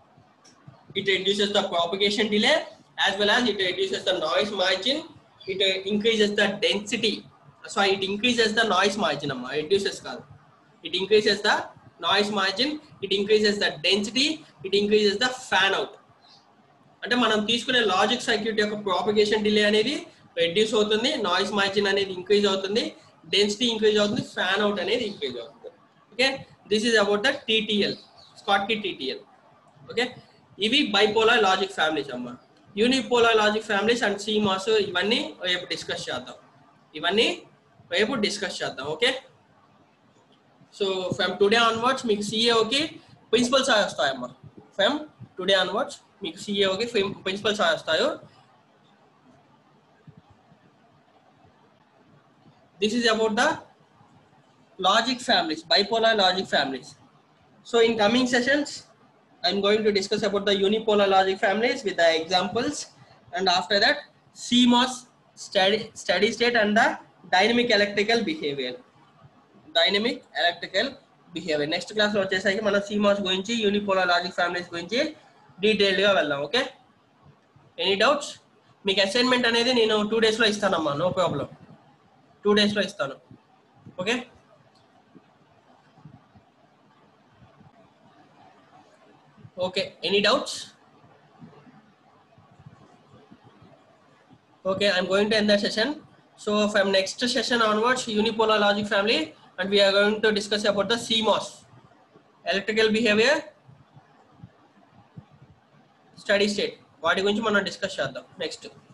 it reduces the propagation delay as well as it reduces the noise margin it uh, increases the density so it increases the noise margin amma reduces కాదు it increases the noise margin it increases the density it increases the fan out అంటే మనం తీసుకునే logic circuit యొక్క propagation delay అనేది reduce అవుతుంది noise margin అనేది increase అవుతుంది density increase అవుతుంది ఫ్యాన్ అవుట్ అనేది ఇంక్రీజ్ అవుతుంది okay this is about the TTL Scott కి టీటీఎల్ ఓకే ఇవి బైపోలార్ లాజిక్ ఫ్యామిలీస్ అమ్మ unipolar logic families and CMOS ఇవన్నీ రేపు డిస్కస్ చేద్దాం ఇవన్నీ రేపు డిస్కస్ చేద్దాం okay so from today onwards మీకు సిఏఓకి ప్రిన్సిపల్స్ వస్తాయమ్మా ఫ్రమ్ టుడే ఆన్వర్డ్స్ మీకు సిఏఓకి ప్రిన్సిపల్స్ వస్తాయో this is about the logic families bipolar logic families so in coming sessions I'm going to discuss about the unipolar logic families with the examples and after that CMOS steady, steady state and the dynamic electrical behavior. Dynamic electrical behavior. Next class లో వచ్చేసరికి మనం CMOS గురించి యూనిపోలార్ logic ఫ్యామిలీస్ గురించి detailed గా వెళ్దాం okay any doubts మీకు అసైన్మెంట్ అనేది నేను టూ డేస్ లో ఇస్తానమ్మా నో ప్రాబ్లం టూ డేస్ లో ఇస్తాను okay Okay, any doubts? Okay, I'm going to end the session. So from next session onwards, unipolar logic family, and we are going to discuss about the CMOS, electrical behavior, steady state. వాటి గురించి మనం discuss చేద్దాం next